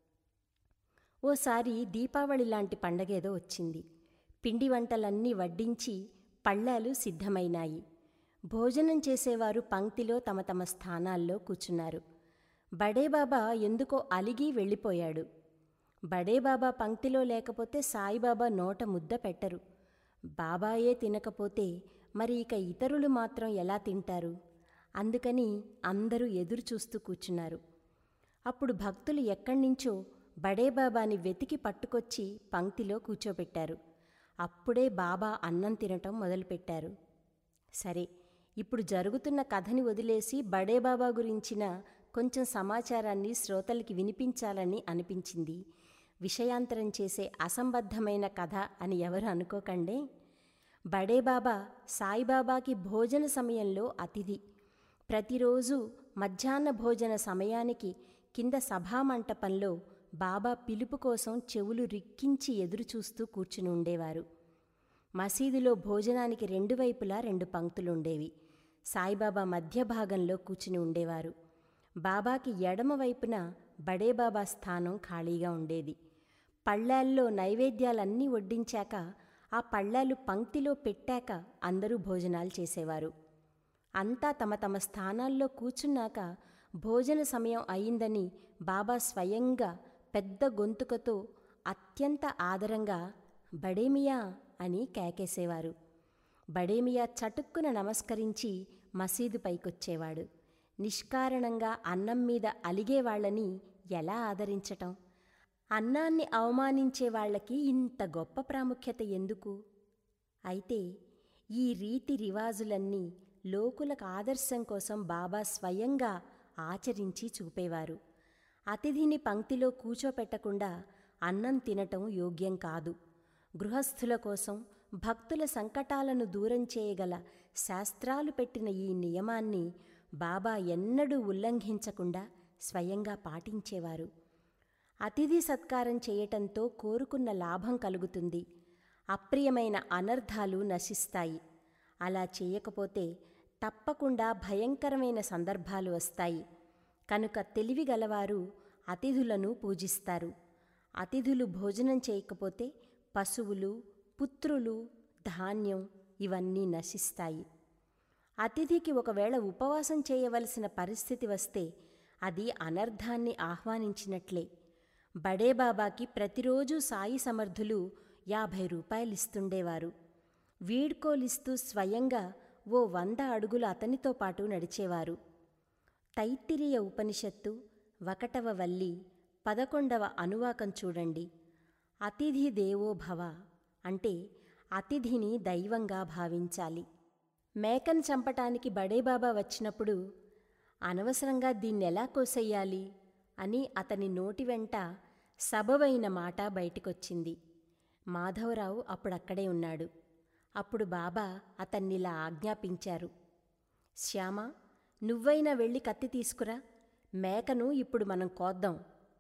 ఓసారి దీపావళి లాంటి పండగేదో వచ్చింది పిండి వంటలన్నీ వడ్డించి పళ్ళాలు సిద్ధమైనాయి భోజనం చేసేవారు పంక్తిలో తమ తమ స్థానాల్లో కూర్చున్నారు బడేబాబా ఎందుకో అలిగి వెళ్ళిపోయాడు బడేబాబా పంక్తిలో లేకపోతే సాయిబాబా నోట ముద్ద పెట్టరు బాబాయే తినకపోతే మరి ఇక ఇతరులు మాత్రం ఎలా తింటారు అందుకని అందరూ ఎదురు చూస్తూ కూర్చున్నారు అప్పుడు భక్తులు ఎక్కడి నుంచో బడేబాబాని వెతికి పట్టుకొచ్చి పంక్తిలో కూర్చోబెట్టారు అప్పుడే బాబా అన్నం తినటం మొదలుపెట్టారు సరే ఇప్పుడు జరుగుతున్న కథని వదిలేసి బడేబాబా గురించిన కొంచెం సమాచారాన్ని శ్రోతలకి వినిపించాలని అనిపించింది విషయాంతరం చేసే అసంబద్ధమైన కథ అని ఎవరు అనుకోకండే బడేబాబా సాయిబాబాకి భోజన సమయంలో అతిథి ప్రతిరోజు మధ్యాహ్న భోజన సమయానికి కింద సభామంటపంలో బాబా పిలుపు కోసం చెవులు రిక్కించి ఎదురుచూస్తూ కూర్చుని ఉండేవారు మసీదులో భోజనానికి రెండు వైపులా రెండు పంక్తులుండేవి సాయిబాబా మధ్య భాగంలో కూర్చుని ఉండేవారు బాబాకి ఎడమ వైపున బడేబాబా స్థానం ఖాళీగా ఉండేది పళ్ళాల్లో నైవేద్యాలన్నీ వడ్డించాక ఆ పళ్ళాలు పంక్తిలో పెట్టాక అందరూ భోజనాలు చేసేవారు అంతా తమ తమ స్థానాల్లో కూర్చున్నాక భోజన సమయం అయిందని బాబా స్వయంగా పెద్ద గొంతుకతో అత్యంత ఆదరంగా బడేమియా అని కేకేసేవారు బడేమియా చటుక్కున నమస్కరించి మసీదు పైకొచ్చేవాడు నిష్కారణంగా అన్నం మీద అలిగేవాళ్లని ఎలా ఆదరించటం అన్నాన్ని అవమానించే వాళ్ళకి ఇంత గొప్ప ప్రాముఖ్యత ఎందుకు అయితే ఈ రీతి రివాజులన్నీ లోకులకు ఆదర్శం కోసం బాబా స్వయంగా ఆచరించి చూపేవారు అతిథిని పంక్తిలో కూచోపెట్టకుండా అన్నం తినటం యోగ్యం కాదు గృహస్థుల కోసం భక్తుల సంకటాలను దూరం చేయగల శాస్త్రాలు పెట్టిన ఈ నియమాన్ని బాబా ఎన్నడూ ఉల్లంఘించకుండా స్వయంగా పాటించేవారు అతిథి సత్కారం చేయటంతో కోరుకున్న లాభం కలుగుతుంది అప్రియమైన అనర్థాలు నశిస్తాయి అలా చేయకపోతే తప్పకుండా భయంకరమైన సందర్భాలు వస్తాయి కనుక తెలివిగలవారు అతిథులను పూజిస్తారు అతిథులు భోజనం చేయకపోతే పశువులు పుత్రులు ధాన్యం ఇవన్నీ నశిస్తాయి అతిథికి ఒకవేళ ఉపవాసం చేయవలసిన పరిస్థితి వస్తే అది అనర్థాన్ని ఆహ్వానించినట్లే బడేబాబాకి ప్రతిరోజు సాయి సమర్థులు యాభై రూపాయలిస్తుండేవారు వీడ్కోలిస్తూ స్వయంగా ఓ వంద అడుగులు అతనితో పాటు నడిచేవారు తైత్తిరీయ ఉపనిషత్తు ఒకటవ వల్లి పదకొండవ అనువాకం చూడండి అతిథి దేవో భవ అంటే అతిథిని దైవంగా భావించాలి మేకను చంపటానికి బడేబాబా వచ్చినప్పుడు అనవసరంగా దీన్నెలా కోసెయ్యాలి అని అతని నోటి వెంట సబవైన మాట బయటికొచ్చింది మాధవరావు అప్పుడక్కడే ఉన్నాడు అప్పుడు బాబా అతన్నిలా ఆజ్ఞాపించారు శ్యామ నువ్వైనా వెళ్ళి కత్తి తీసుకురా మేకను ఇప్పుడు మనం కోద్దాం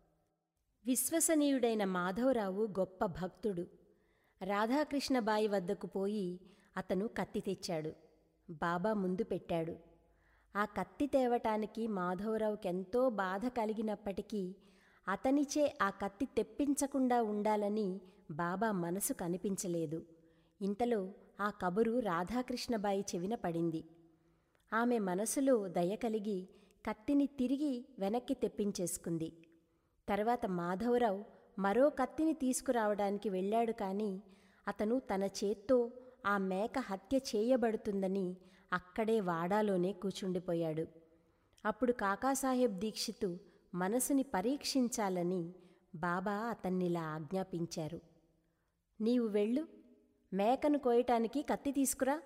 విశ్వసనీయుడైన మాధవరావు గొప్ప భక్తుడు రాధాకృష్ణబాయి వద్దకు పోయి అతను కత్తి తెచ్చాడు బాబా ముందు పెట్టాడు ఆ కత్తి తేవటానికి మాధవరావుకెంతో బాధ కలిగినప్పటికీ అతనిచే ఆ కత్తి తెప్పించకుండా ఉండాలని బాబా మనసు కనిపించలేదు ఇంతలో ఆ కబురు రాధాకృష్ణబాయి చెవిన పడింది ఆమె మనసులో దయ కలిగి కత్తిని తిరిగి వెనక్కి తెప్పించేసుకుంది తర్వాత మాధవరావు మరో కత్తిని తీసుకురావడానికి వెళ్ళాడు కానీ అతను తన చేత్తో ఆ మేక హత్య చేయబడుతుందని అక్కడే వాడాలోనే కూచుండిపోయాడు అప్పుడు కాకాసాహెబ్ దీక్షితు మనసుని పరీక్షించాలని బాబా అతన్నిలా ఆజ్ఞాపించారు నీవు వెళ్ళు మేకను కోయటానికి కత్తి తీసుకురా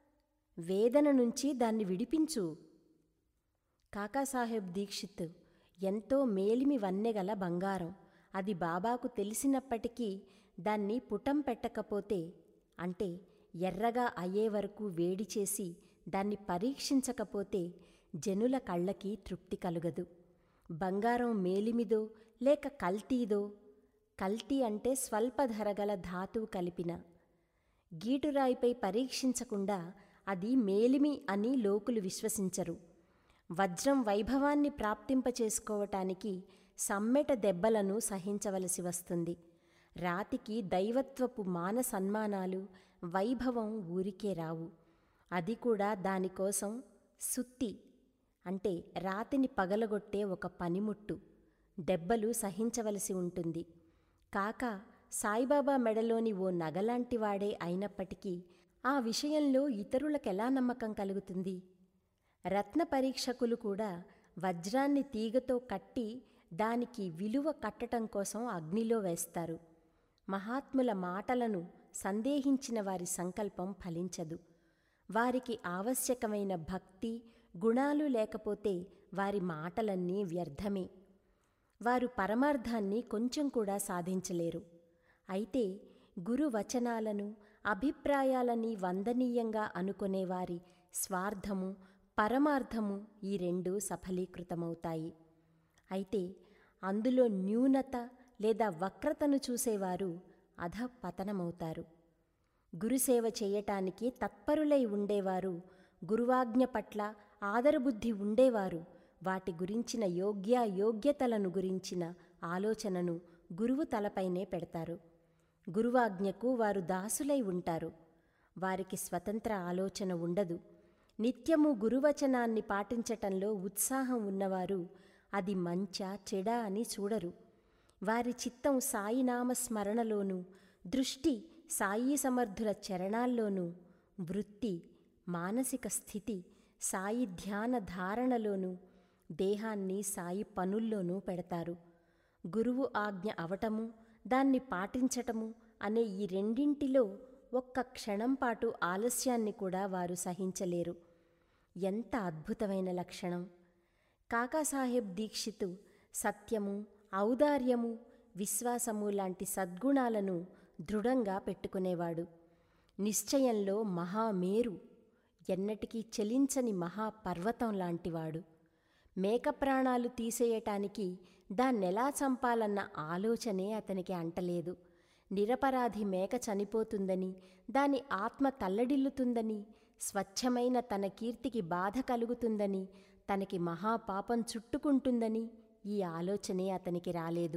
వేదన నుంచి దాన్ని విడిపించు కాకాసాహెబ్ దీక్షిత్ ఎంతో మేలిమి వన్నెగల బంగారం అది బాబాకు తెలిసినప్పటికీ దాన్ని పుటం పెట్టకపోతే అంటే ఎర్రగా అయ్యే వరకు వేడి చేసి దాన్ని పరీక్షించకపోతే జనుల కళ్ళకి తృప్తి కలుగదు బంగారం మేలిమిదో లేక కల్తీదో కల్తీ అంటే స్వల్ప ధరగల ధాతువు కలిపిన గీటురాయిపై పరీక్షించకుండా అది మేలిమి అని లోకులు విశ్వసించరు వజ్రం వైభవాన్ని ప్రాప్తింపచేసుకోవటానికి సమ్మెట దెబ్బలను సహించవలసి వస్తుంది రాతికి దైవత్వపు మాన సన్మానాలు వైభవం ఊరికే రావు అది కూడా దానికోసం సుత్తి అంటే రాతిని పగలగొట్టే ఒక పనిముట్టు దెబ్బలు సహించవలసి ఉంటుంది కాక సాయిబాబా మెడలోని ఓ నగలాంటివాడే అయినప్పటికీ ఆ విషయంలో ఇతరులకెలా నమ్మకం కలుగుతుంది రత్న పరీక్షకులు కూడా వజ్రాన్ని తీగతో కట్టి దానికి విలువ కట్టటం కోసం అగ్నిలో వేస్తారు మహాత్ముల మాటలను సందేహించిన వారి సంకల్పం ఫలించదు వారికి ఆవశ్యకమైన భక్తి గుణాలు లేకపోతే వారి మాటలన్నీ వ్యర్థమే వారు పరమార్థాన్ని కొంచెం కూడా సాధించలేరు అయితే గురు వచనాలను అభిప్రాయాలని వందనీయంగా అనుకునేవారి స్వార్థము పరమార్థము ఈ రెండు సఫలీకృతమవుతాయి అయితే అందులో న్యూనత లేదా వక్రతను చూసేవారు అధ పతనమవుతారు గురుసేవ చేయటానికి తత్పరులై ఉండేవారు గురువాజ్ఞ పట్ల ఆదరబుద్ధి ఉండేవారు వాటి గురించిన యోగ్య యోగ్యతలను గురించిన ఆలోచనను గురువు తలపైనే పెడతారు గురువాజ్ఞకు వారు దాసులై ఉంటారు వారికి స్వతంత్ర ఆలోచన ఉండదు నిత్యము గురువచనాన్ని పాటించటంలో ఉత్సాహం ఉన్నవారు అది మంచా చెడా అని చూడరు వారి చిత్తం సాయినామ స్మరణలోనూ దృష్టి సాయి సమర్థుల చరణాల్లోనూ వృత్తి మానసిక స్థితి సాయి ధ్యాన ధారణలోనూ దేహాన్ని సాయి పనుల్లోనూ పెడతారు గురువు ఆజ్ఞ అవటము దాన్ని పాటించటము అనే ఈ రెండింటిలో ఒక్క క్షణం పాటు ఆలస్యాన్ని కూడా వారు సహించలేరు ఎంత అద్భుతమైన లక్షణం కాకాసాహెబ్ దీక్షితు సత్యము ఔదార్యము విశ్వాసము లాంటి సద్గుణాలను దృఢంగా పెట్టుకునేవాడు నిశ్చయంలో మహామేరు ఎన్నటికీ చలించని మహాపర్వతం లాంటివాడు మేక ప్రాణాలు తీసేయటానికి దాన్నెలా చంపాలన్న ఆలోచనే అతనికి అంటలేదు నిరపరాధి మేక చనిపోతుందని దాని ఆత్మ తల్లడిల్లుతుందని స్వచ్ఛమైన తన కీర్తికి బాధ కలుగుతుందని తనకి మహాపాపం చుట్టుకుంటుందని ఈ ఆలోచనే అతనికి రాలేదు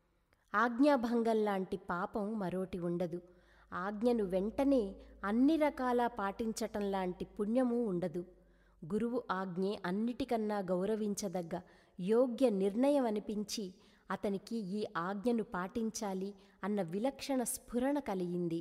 ఆజ్ఞాభంగం లాంటి పాపం మరోటి ఉండదు ఆజ్ఞను వెంటనే అన్ని రకాల పాటించటం లాంటి పుణ్యము ఉండదు గురువు ఆజ్ఞే అన్నిటికన్నా గౌరవించదగ్గ యోగ్య నిర్ణయం అనిపించి అతనికి ఈ ఆజ్ఞను పాటించాలి అన్న విలక్షణ స్ఫురణ కలిగింది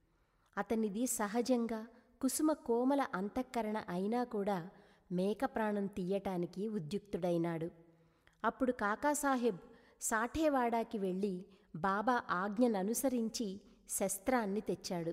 అతనిది సహజంగా కుసుమ కోమల అంతఃకరణ అయినా కూడా మేక ప్రాణం తీయటానికి ఉద్యుక్తుడైనాడు అప్పుడు కాకాసాహెబ్ సాఠేవాడాకి వెళ్ళి బాబా ఆజ్ఞను అనుసరించి శస్త్రాన్ని తెచ్చాడు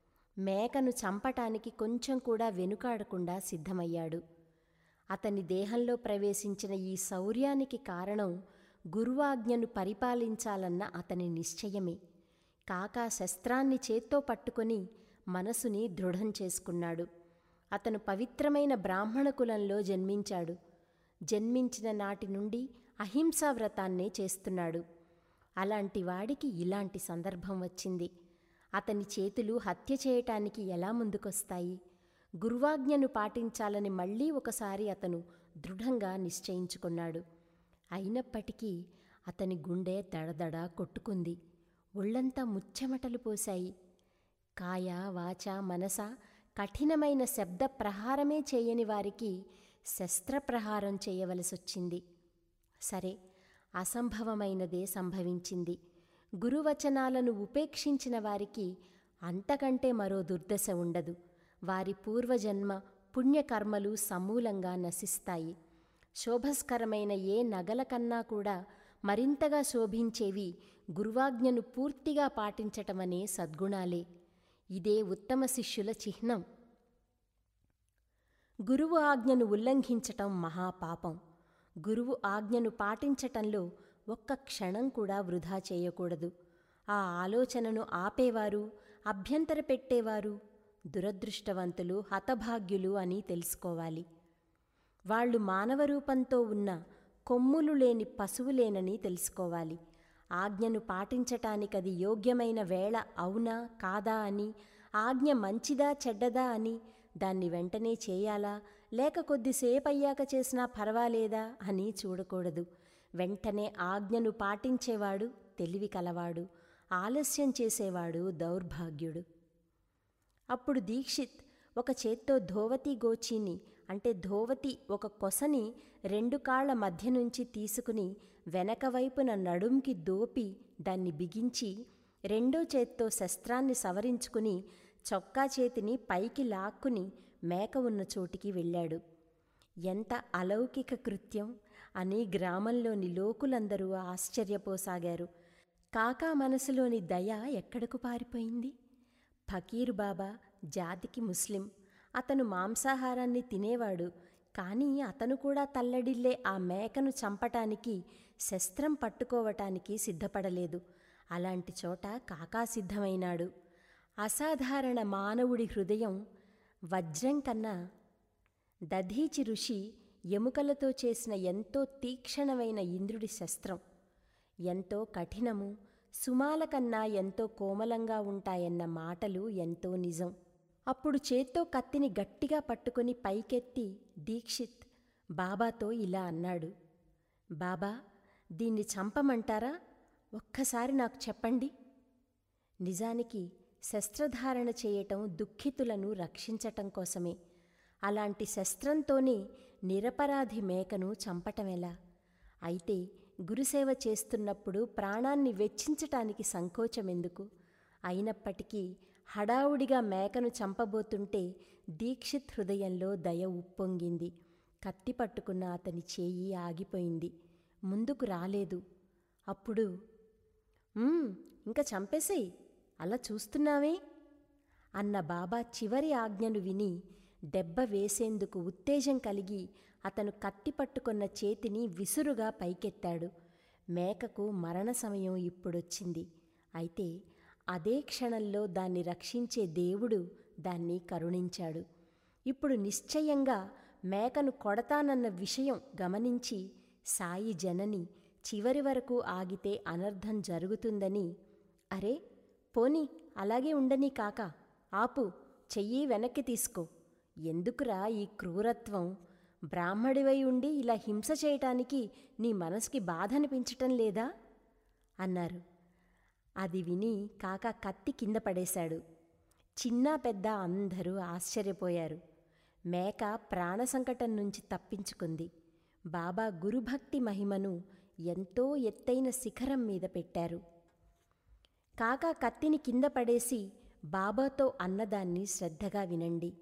మేకను చంపటానికి కొంచెం కూడా వెనుకాడకుండా సిద్ధమయ్యాడు అతని దేహంలో ప్రవేశించిన ఈ శౌర్యానికి కారణం గురువాజ్ఞను పరిపాలించాలన్న అతని నిశ్చయమే కాకా శస్త్రాన్ని చేత్తో పట్టుకొని మనసుని దృఢం చేసుకున్నాడు అతను పవిత్రమైన బ్రాహ్మణ కులంలో జన్మించాడు జన్మించిన నాటి నుండి అహింసా వ్రతాన్నే చేస్తున్నాడు అలాంటి వాడికి ఇలాంటి సందర్భం వచ్చింది అతని చేతులు హత్య చేయటానికి ఎలా ముందుకొస్తాయి గురువాజ్ఞను పాటించాలని మళ్ళీ ఒకసారి అతను దృఢంగా నిశ్చయించుకున్నాడు అయినప్పటికీ అతని గుండె దడదడ కొట్టుకుంది ఒళ్ళంతా ముచ్చెమటలు పోశాయి కాయ వాచ మనస కఠినమైన శబ్ద ప్రహారమే చేయని వారికి శస్త్రప్రహారం చేయవలసొచ్చింది సరే అసంభవమైనదే సంభవించింది గురువచనాలను ఉపేక్షించిన వారికి అంతకంటే మరో దుర్దశ ఉండదు వారి పూర్వజన్మ పుణ్యకర్మలు సమూలంగా నశిస్తాయి శోభస్కరమైన ఏ నగల కన్నా కూడా మరింతగా శోభించేవి గురువాజ్ఞను పూర్తిగా పాటించటమనే సద్గుణాలే ఇదే ఉత్తమ శిష్యుల చిహ్నం గురువు ఆజ్ఞను ఉల్లంఘించటం మహాపాపం గురువు ఆజ్ఞను పాటించటంలో ఒక్క క్షణం కూడా వృధా చేయకూడదు ఆ ఆలోచనను ఆపేవారు అభ్యంతర పెట్టేవారు దురదృష్టవంతులు హతభాగ్యులు అని తెలుసుకోవాలి వాళ్ళు మానవ రూపంతో ఉన్న కొమ్ములు లేని పశువులేనని తెలుసుకోవాలి ఆజ్ఞను పాటించటానికది యోగ్యమైన వేళ అవునా కాదా అని ఆజ్ఞ మంచిదా చెడ్డదా అని దాన్ని వెంటనే చేయాలా లేక కొద్దిసేపు అయ్యాక చేసినా పర్వాలేదా అని చూడకూడదు వెంటనే ఆజ్ఞను పాటించేవాడు తెలివి కలవాడు ఆలస్యం చేసేవాడు దౌర్భాగ్యుడు అప్పుడు దీక్షిత్ ఒక చేత్తో ధోవతి గోచీని అంటే ధోవతి ఒక కొసని రెండు కాళ్ల మధ్య నుంచి తీసుకుని వెనక వైపున నడుంకి దోపి దాన్ని బిగించి రెండో చేత్తో శస్త్రాన్ని సవరించుకుని చొక్కా చేతిని పైకి లాక్కుని మేక ఉన్న చోటికి వెళ్ళాడు ఎంత అలౌకిక కృత్యం అని గ్రామంలోని లోకులందరూ ఆశ్చర్యపోసాగారు కాకా మనసులోని దయ ఎక్కడకు పారిపోయింది ఫకీరు బాబా జాతికి ముస్లిం అతను మాంసాహారాన్ని తినేవాడు కానీ అతను కూడా తల్లడిల్లే ఆ మేకను చంపటానికి శస్త్రం పట్టుకోవటానికి సిద్ధపడలేదు అలాంటి చోట కాకా సిద్ధమైనాడు అసాధారణ మానవుడి హృదయం వజ్రం కన్నా దధీచి ఋషి ఎముకలతో చేసిన ఎంతో తీక్షణమైన ఇంద్రుడి శస్త్రం ఎంతో కఠినము సుమాల కన్నా ఎంతో కోమలంగా ఉంటాయన్న మాటలు ఎంతో నిజం అప్పుడు చేత్తో కత్తిని గట్టిగా పట్టుకుని పైకెత్తి దీక్షిత్ బాబాతో ఇలా అన్నాడు బాబా దీన్ని చంపమంటారా ఒక్కసారి నాకు చెప్పండి నిజానికి శస్త్రధారణ చేయటం దుఃఖితులను రక్షించటం కోసమే అలాంటి శస్త్రంతోనే నిరపరాధి మేకను చంపటమెలా అయితే గురుసేవ చేస్తున్నప్పుడు ప్రాణాన్ని వెచ్చించటానికి సంకోచమెందుకు అయినప్పటికీ హడావుడిగా మేకను చంపబోతుంటే దీక్షిత్ హృదయంలో దయ ఉప్పొంగింది కత్తి పట్టుకున్న అతని చేయి ఆగిపోయింది ముందుకు రాలేదు అప్పుడు "ఉమ్, ఇంకా చంపేసేయ్ అలా చూస్తున్నావే అన్న బాబా చివరి ఆజ్ఞను విని దెబ్బ వేసేందుకు ఉత్తేజం కలిగి అతను కత్తి పట్టుకున్న చేతిని విసురుగా పైకెత్తాడు మేకకు మరణ సమయం ఇప్పుడొచ్చింది అయితే అదే క్షణంలో దాన్ని రక్షించే దేవుడు దాన్ని కరుణించాడు ఇప్పుడు నిశ్చయంగా మేకను కొడతానన్న విషయం గమనించి సాయి జనని చివరి వరకు ఆగితే అనర్థం జరుగుతుందని అరే పోని అలాగే ఉండని కాక ఆపు చెయ్యి వెనక్కి తీసుకో ఎందుకురా ఈ క్రూరత్వం బ్రాహ్మడివై ఉండి ఇలా హింస చేయటానికి నీ మనసుకి బాధ అనిపించటం లేదా అన్నారు అది విని కాక కత్తి కింద పడేశాడు చిన్న పెద్ద అందరూ ఆశ్చర్యపోయారు మేక ప్రాణ సంకటం నుంచి తప్పించుకుంది బాబా గురుభక్తి మహిమను ఎంతో ఎత్తైన శిఖరం మీద పెట్టారు కాక కత్తిని కింద పడేసి బాబాతో అన్నదాన్ని శ్రద్ధగా వినండి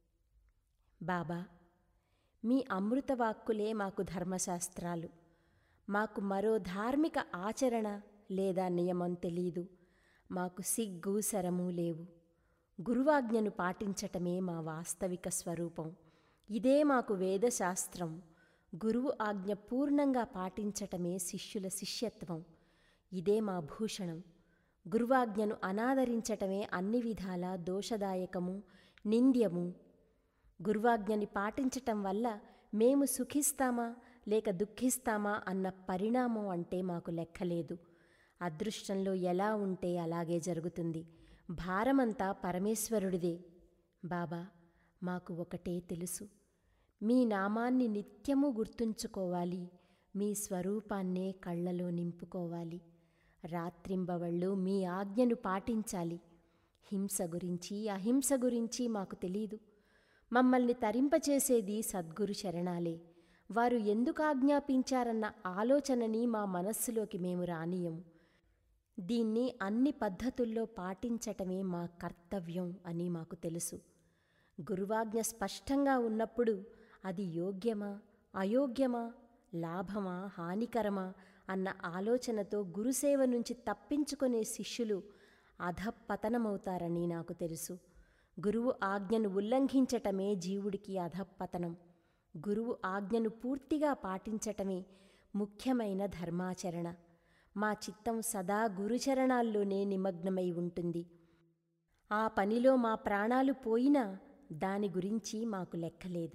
బాబా మీ అమృతవాక్కులే మాకు ధర్మశాస్త్రాలు మాకు మరో ధార్మిక ఆచరణ లేదా నియమం తెలీదు మాకు సిగ్గు శరము లేవు గురువాజ్ఞను పాటించటమే మా వాస్తవిక స్వరూపం ఇదే మాకు వేదశాస్త్రం గురువు ఆజ్ఞ పూర్ణంగా పాటించటమే శిష్యుల శిష్యత్వం ఇదే మా భూషణం గురువాజ్ఞను అనాదరించటమే అన్ని విధాల దోషదాయకము నింద్యము గురువాజ్ఞని పాటించటం వల్ల మేము సుఖిస్తామా లేక దుఃఖిస్తామా అన్న పరిణామం అంటే మాకు లెక్కలేదు అదృష్టంలో ఎలా ఉంటే అలాగే జరుగుతుంది భారమంతా పరమేశ్వరుడిదే బాబా మాకు ఒకటే తెలుసు మీ నామాన్ని నిత్యము గుర్తుంచుకోవాలి మీ స్వరూపాన్నే కళ్ళలో నింపుకోవాలి రాత్రింబవళ్ళు మీ ఆజ్ఞను పాటించాలి హింస గురించి అహింస గురించి మాకు తెలీదు మమ్మల్ని తరింపచేసేది సద్గురు శరణాలే వారు ఎందుకు ఆజ్ఞాపించారన్న ఆలోచనని మా మనస్సులోకి మేము రానియము దీన్ని అన్ని పద్ధతుల్లో పాటించటమే మా కర్తవ్యం అని మాకు తెలుసు గురువాజ్ఞ స్పష్టంగా ఉన్నప్పుడు అది యోగ్యమా అయోగ్యమా లాభమా హానికరమా అన్న ఆలోచనతో గురుసేవ నుంచి తప్పించుకునే శిష్యులు అధపతనమవుతారని నాకు తెలుసు గురువు ఆజ్ఞను ఉల్లంఘించటమే జీవుడికి అధపతనం గురువు ఆజ్ఞను పూర్తిగా పాటించటమే ముఖ్యమైన ధర్మాచరణ మా చిత్తం సదా గురుచరణాల్లోనే నిమగ్నమై ఉంటుంది ఆ పనిలో మా ప్రాణాలు పోయినా దాని గురించి మాకు లెక్కలేదు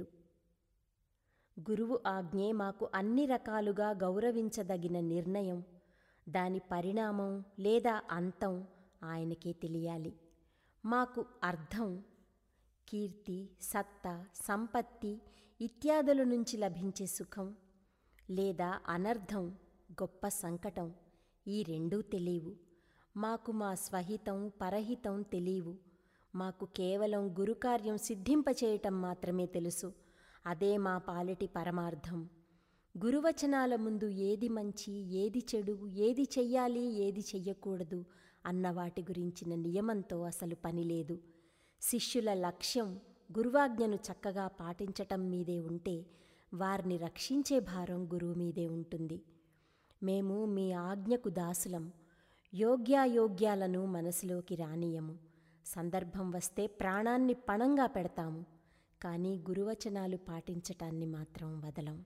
గురువు ఆజ్ఞే మాకు అన్ని రకాలుగా గౌరవించదగిన నిర్ణయం దాని పరిణామం లేదా అంతం ఆయనకే తెలియాలి మాకు అర్థం కీర్తి సత్తా సంపత్తి ఇత్యాదుల నుంచి లభించే సుఖం లేదా అనర్థం గొప్ప సంకటం ఈ రెండూ తెలియవు మాకు మా స్వహితం పరహితం తెలియవు మాకు కేవలం గురుకార్యం సిద్ధింపచేయటం మాత్రమే తెలుసు అదే మా పాలిటి పరమార్థం గురువచనాల ముందు ఏది మంచి ఏది చెడు ఏది చెయ్యాలి ఏది చెయ్యకూడదు అన్న వాటి గురించిన నియమంతో అసలు పని లేదు శిష్యుల లక్ష్యం గురువాజ్ఞను చక్కగా పాటించటం మీదే ఉంటే వారిని రక్షించే భారం గురువు మీదే ఉంటుంది మేము మీ ఆజ్ఞకు దాసులం యోగ్యాయోగ్యాలను మనసులోకి రానియము సందర్భం వస్తే ప్రాణాన్ని పణంగా పెడతాము కానీ గురువచనాలు పాటించటాన్ని మాత్రం వదలం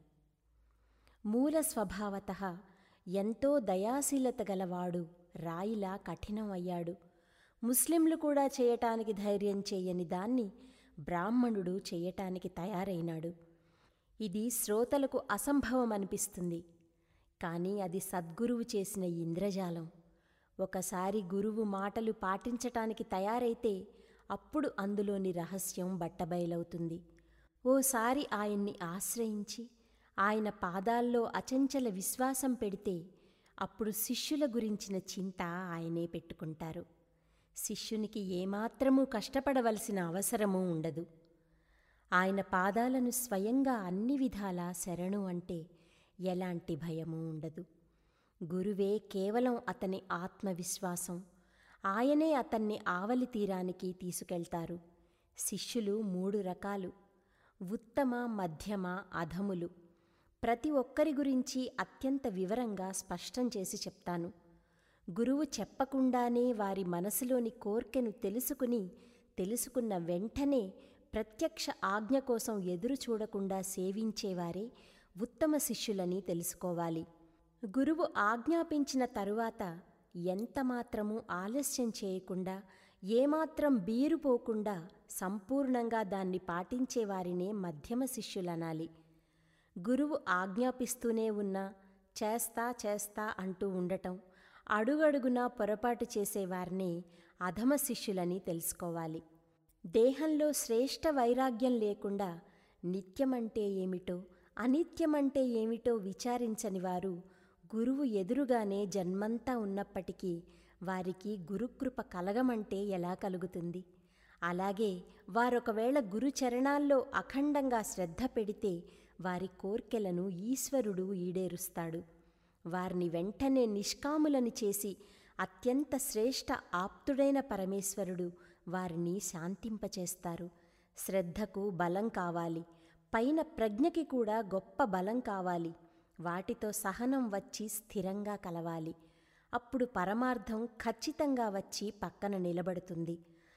మూల స్వభావత ఎంతో దయాశీలత గలవాడు రాయిలా కఠినం అయ్యాడు ముస్లింలు కూడా చేయటానికి ధైర్యం చేయని దాన్ని బ్రాహ్మణుడు చేయటానికి తయారైనాడు ఇది శ్రోతలకు అసంభవం అనిపిస్తుంది కానీ అది సద్గురువు చేసిన ఇంద్రజాలం ఒకసారి గురువు మాటలు పాటించటానికి తయారైతే అప్పుడు అందులోని రహస్యం బట్టబయలవుతుంది ఓసారి ఆయన్ని ఆశ్రయించి ఆయన పాదాల్లో అచంచల విశ్వాసం పెడితే అప్పుడు శిష్యుల గురించిన చింత ఆయనే పెట్టుకుంటారు శిష్యునికి ఏమాత్రమూ కష్టపడవలసిన అవసరమూ ఉండదు ఆయన పాదాలను స్వయంగా అన్ని విధాలా శరణు అంటే ఎలాంటి భయమూ ఉండదు గురువే కేవలం అతని ఆత్మవిశ్వాసం ఆయనే అతన్ని ఆవలి తీరానికి తీసుకెళ్తారు శిష్యులు మూడు రకాలు ఉత్తమ మధ్యమ అధములు ప్రతి ఒక్కరి గురించి అత్యంత వివరంగా స్పష్టం చేసి చెప్తాను గురువు చెప్పకుండానే వారి మనసులోని కోర్కెను తెలుసుకుని తెలుసుకున్న వెంటనే ప్రత్యక్ష ఆజ్ఞ కోసం ఎదురు చూడకుండా సేవించేవారే ఉత్తమ శిష్యులని తెలుసుకోవాలి గురువు ఆజ్ఞాపించిన తరువాత ఎంతమాత్రమూ ఆలస్యం చేయకుండా ఏమాత్రం బీరుపోకుండా సంపూర్ణంగా దాన్ని పాటించేవారినే మధ్యమ శిష్యులనాలి గురువు ఆజ్ఞాపిస్తూనే ఉన్నా చేస్తా చేస్తా అంటూ ఉండటం అడుగడుగునా పొరపాటు చేసేవారిని అధమ శిష్యులని తెలుసుకోవాలి దేహంలో శ్రేష్ఠ వైరాగ్యం లేకుండా నిత్యమంటే ఏమిటో అనిత్యమంటే ఏమిటో విచారించని వారు గురువు ఎదురుగానే జన్మంతా ఉన్నప్పటికీ వారికి గురుకృప కలగమంటే ఎలా కలుగుతుంది అలాగే వారొకవేళ గురు చరణాల్లో అఖండంగా శ్రద్ధ పెడితే వారి కోర్కెలను ఈశ్వరుడు ఈడేరుస్తాడు వారిని వెంటనే నిష్కాములని చేసి అత్యంత శ్రేష్ఠ ఆప్తుడైన పరమేశ్వరుడు వారిని శాంతింపచేస్తారు శ్రద్ధకు బలం కావాలి పైన ప్రజ్ఞకి కూడా గొప్ప బలం కావాలి వాటితో సహనం వచ్చి స్థిరంగా కలవాలి అప్పుడు పరమార్థం ఖచ్చితంగా వచ్చి పక్కన నిలబడుతుంది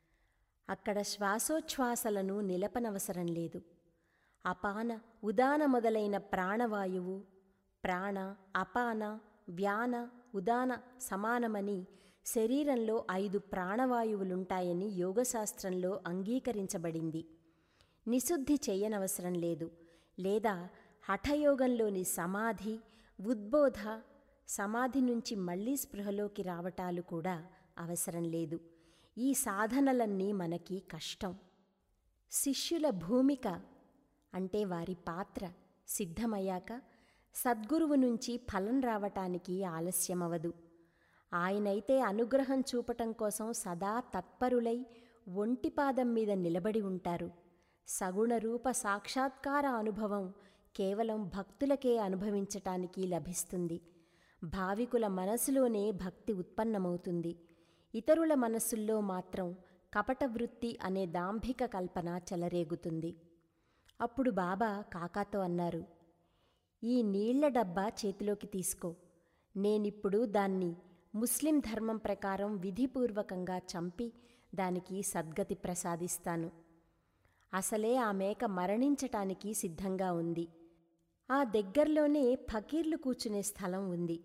అక్కడ శ్వాసోచ్ఛ్వాసలను నిలపనవసరం లేదు అపాన ఉదాన మొదలైన ప్రాణవాయువు ప్రాణ అపాన వ్యాన ఉదాన సమానమని శరీరంలో ఐదు ప్రాణవాయువులుంటాయని యోగశాస్త్రంలో అంగీకరించబడింది నిశుద్ధి చేయనవసరం లేదు లేదా హఠయోగంలోని సమాధి ఉద్బోధ సమాధి నుంచి మళ్ళీ స్పృహలోకి రావటాలు కూడా అవసరం లేదు ఈ సాధనలన్నీ మనకి కష్టం శిష్యుల భూమిక అంటే వారి పాత్ర సిద్ధమయ్యాక సద్గురువు నుంచి ఫలం రావటానికి ఆలస్యమవదు ఆయనైతే అనుగ్రహం చూపటం కోసం సదా తత్పరులై ఒంటిపాదం మీద నిలబడి ఉంటారు సగుణరూప సాక్షాత్కార అనుభవం కేవలం భక్తులకే అనుభవించటానికి లభిస్తుంది భావికుల మనసులోనే భక్తి ఉత్పన్నమవుతుంది ఇతరుల మనస్సుల్లో మాత్రం కపట వృత్తి అనే దాంభిక కల్పన చెలరేగుతుంది అప్పుడు బాబా కాకాతో అన్నారు ఈ నీళ్ల డబ్బా చేతిలోకి తీసుకో నేనిప్పుడు దాన్ని ముస్లిం ధర్మం ప్రకారం విధిపూర్వకంగా చంపి దానికి సద్గతి ప్రసాదిస్తాను అసలే ఆ మేక మరణించటానికి సిద్ధంగా ఉంది ఆ దగ్గర్లోనే ఫకీర్లు కూర్చునే స్థలం ఉంది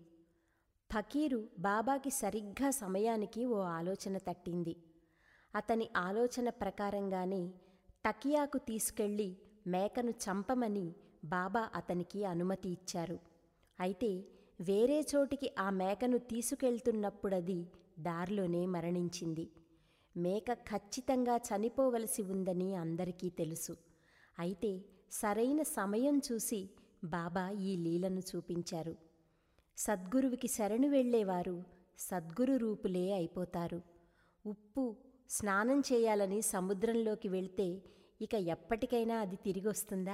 ఫకీరు బాబాకి సరిగ్గా సమయానికి ఓ ఆలోచన తట్టింది అతని ఆలోచన ప్రకారంగానే టకియాకు తీసుకెళ్ళి మేకను చంపమని బాబా అతనికి అనుమతి ఇచ్చారు అయితే వేరే చోటికి ఆ మేకను తీసుకెళ్తున్నప్పుడది దారిలోనే మరణించింది మేక ఖచ్చితంగా చనిపోవలసి ఉందని అందరికీ తెలుసు అయితే సరైన సమయం చూసి బాబా ఈ లీలను చూపించారు సద్గురువుకి శరణు వెళ్ళేవారు సద్గురు రూపులే అయిపోతారు ఉప్పు స్నానం చేయాలని సముద్రంలోకి వెళ్తే ఇక ఎప్పటికైనా అది తిరిగొస్తుందా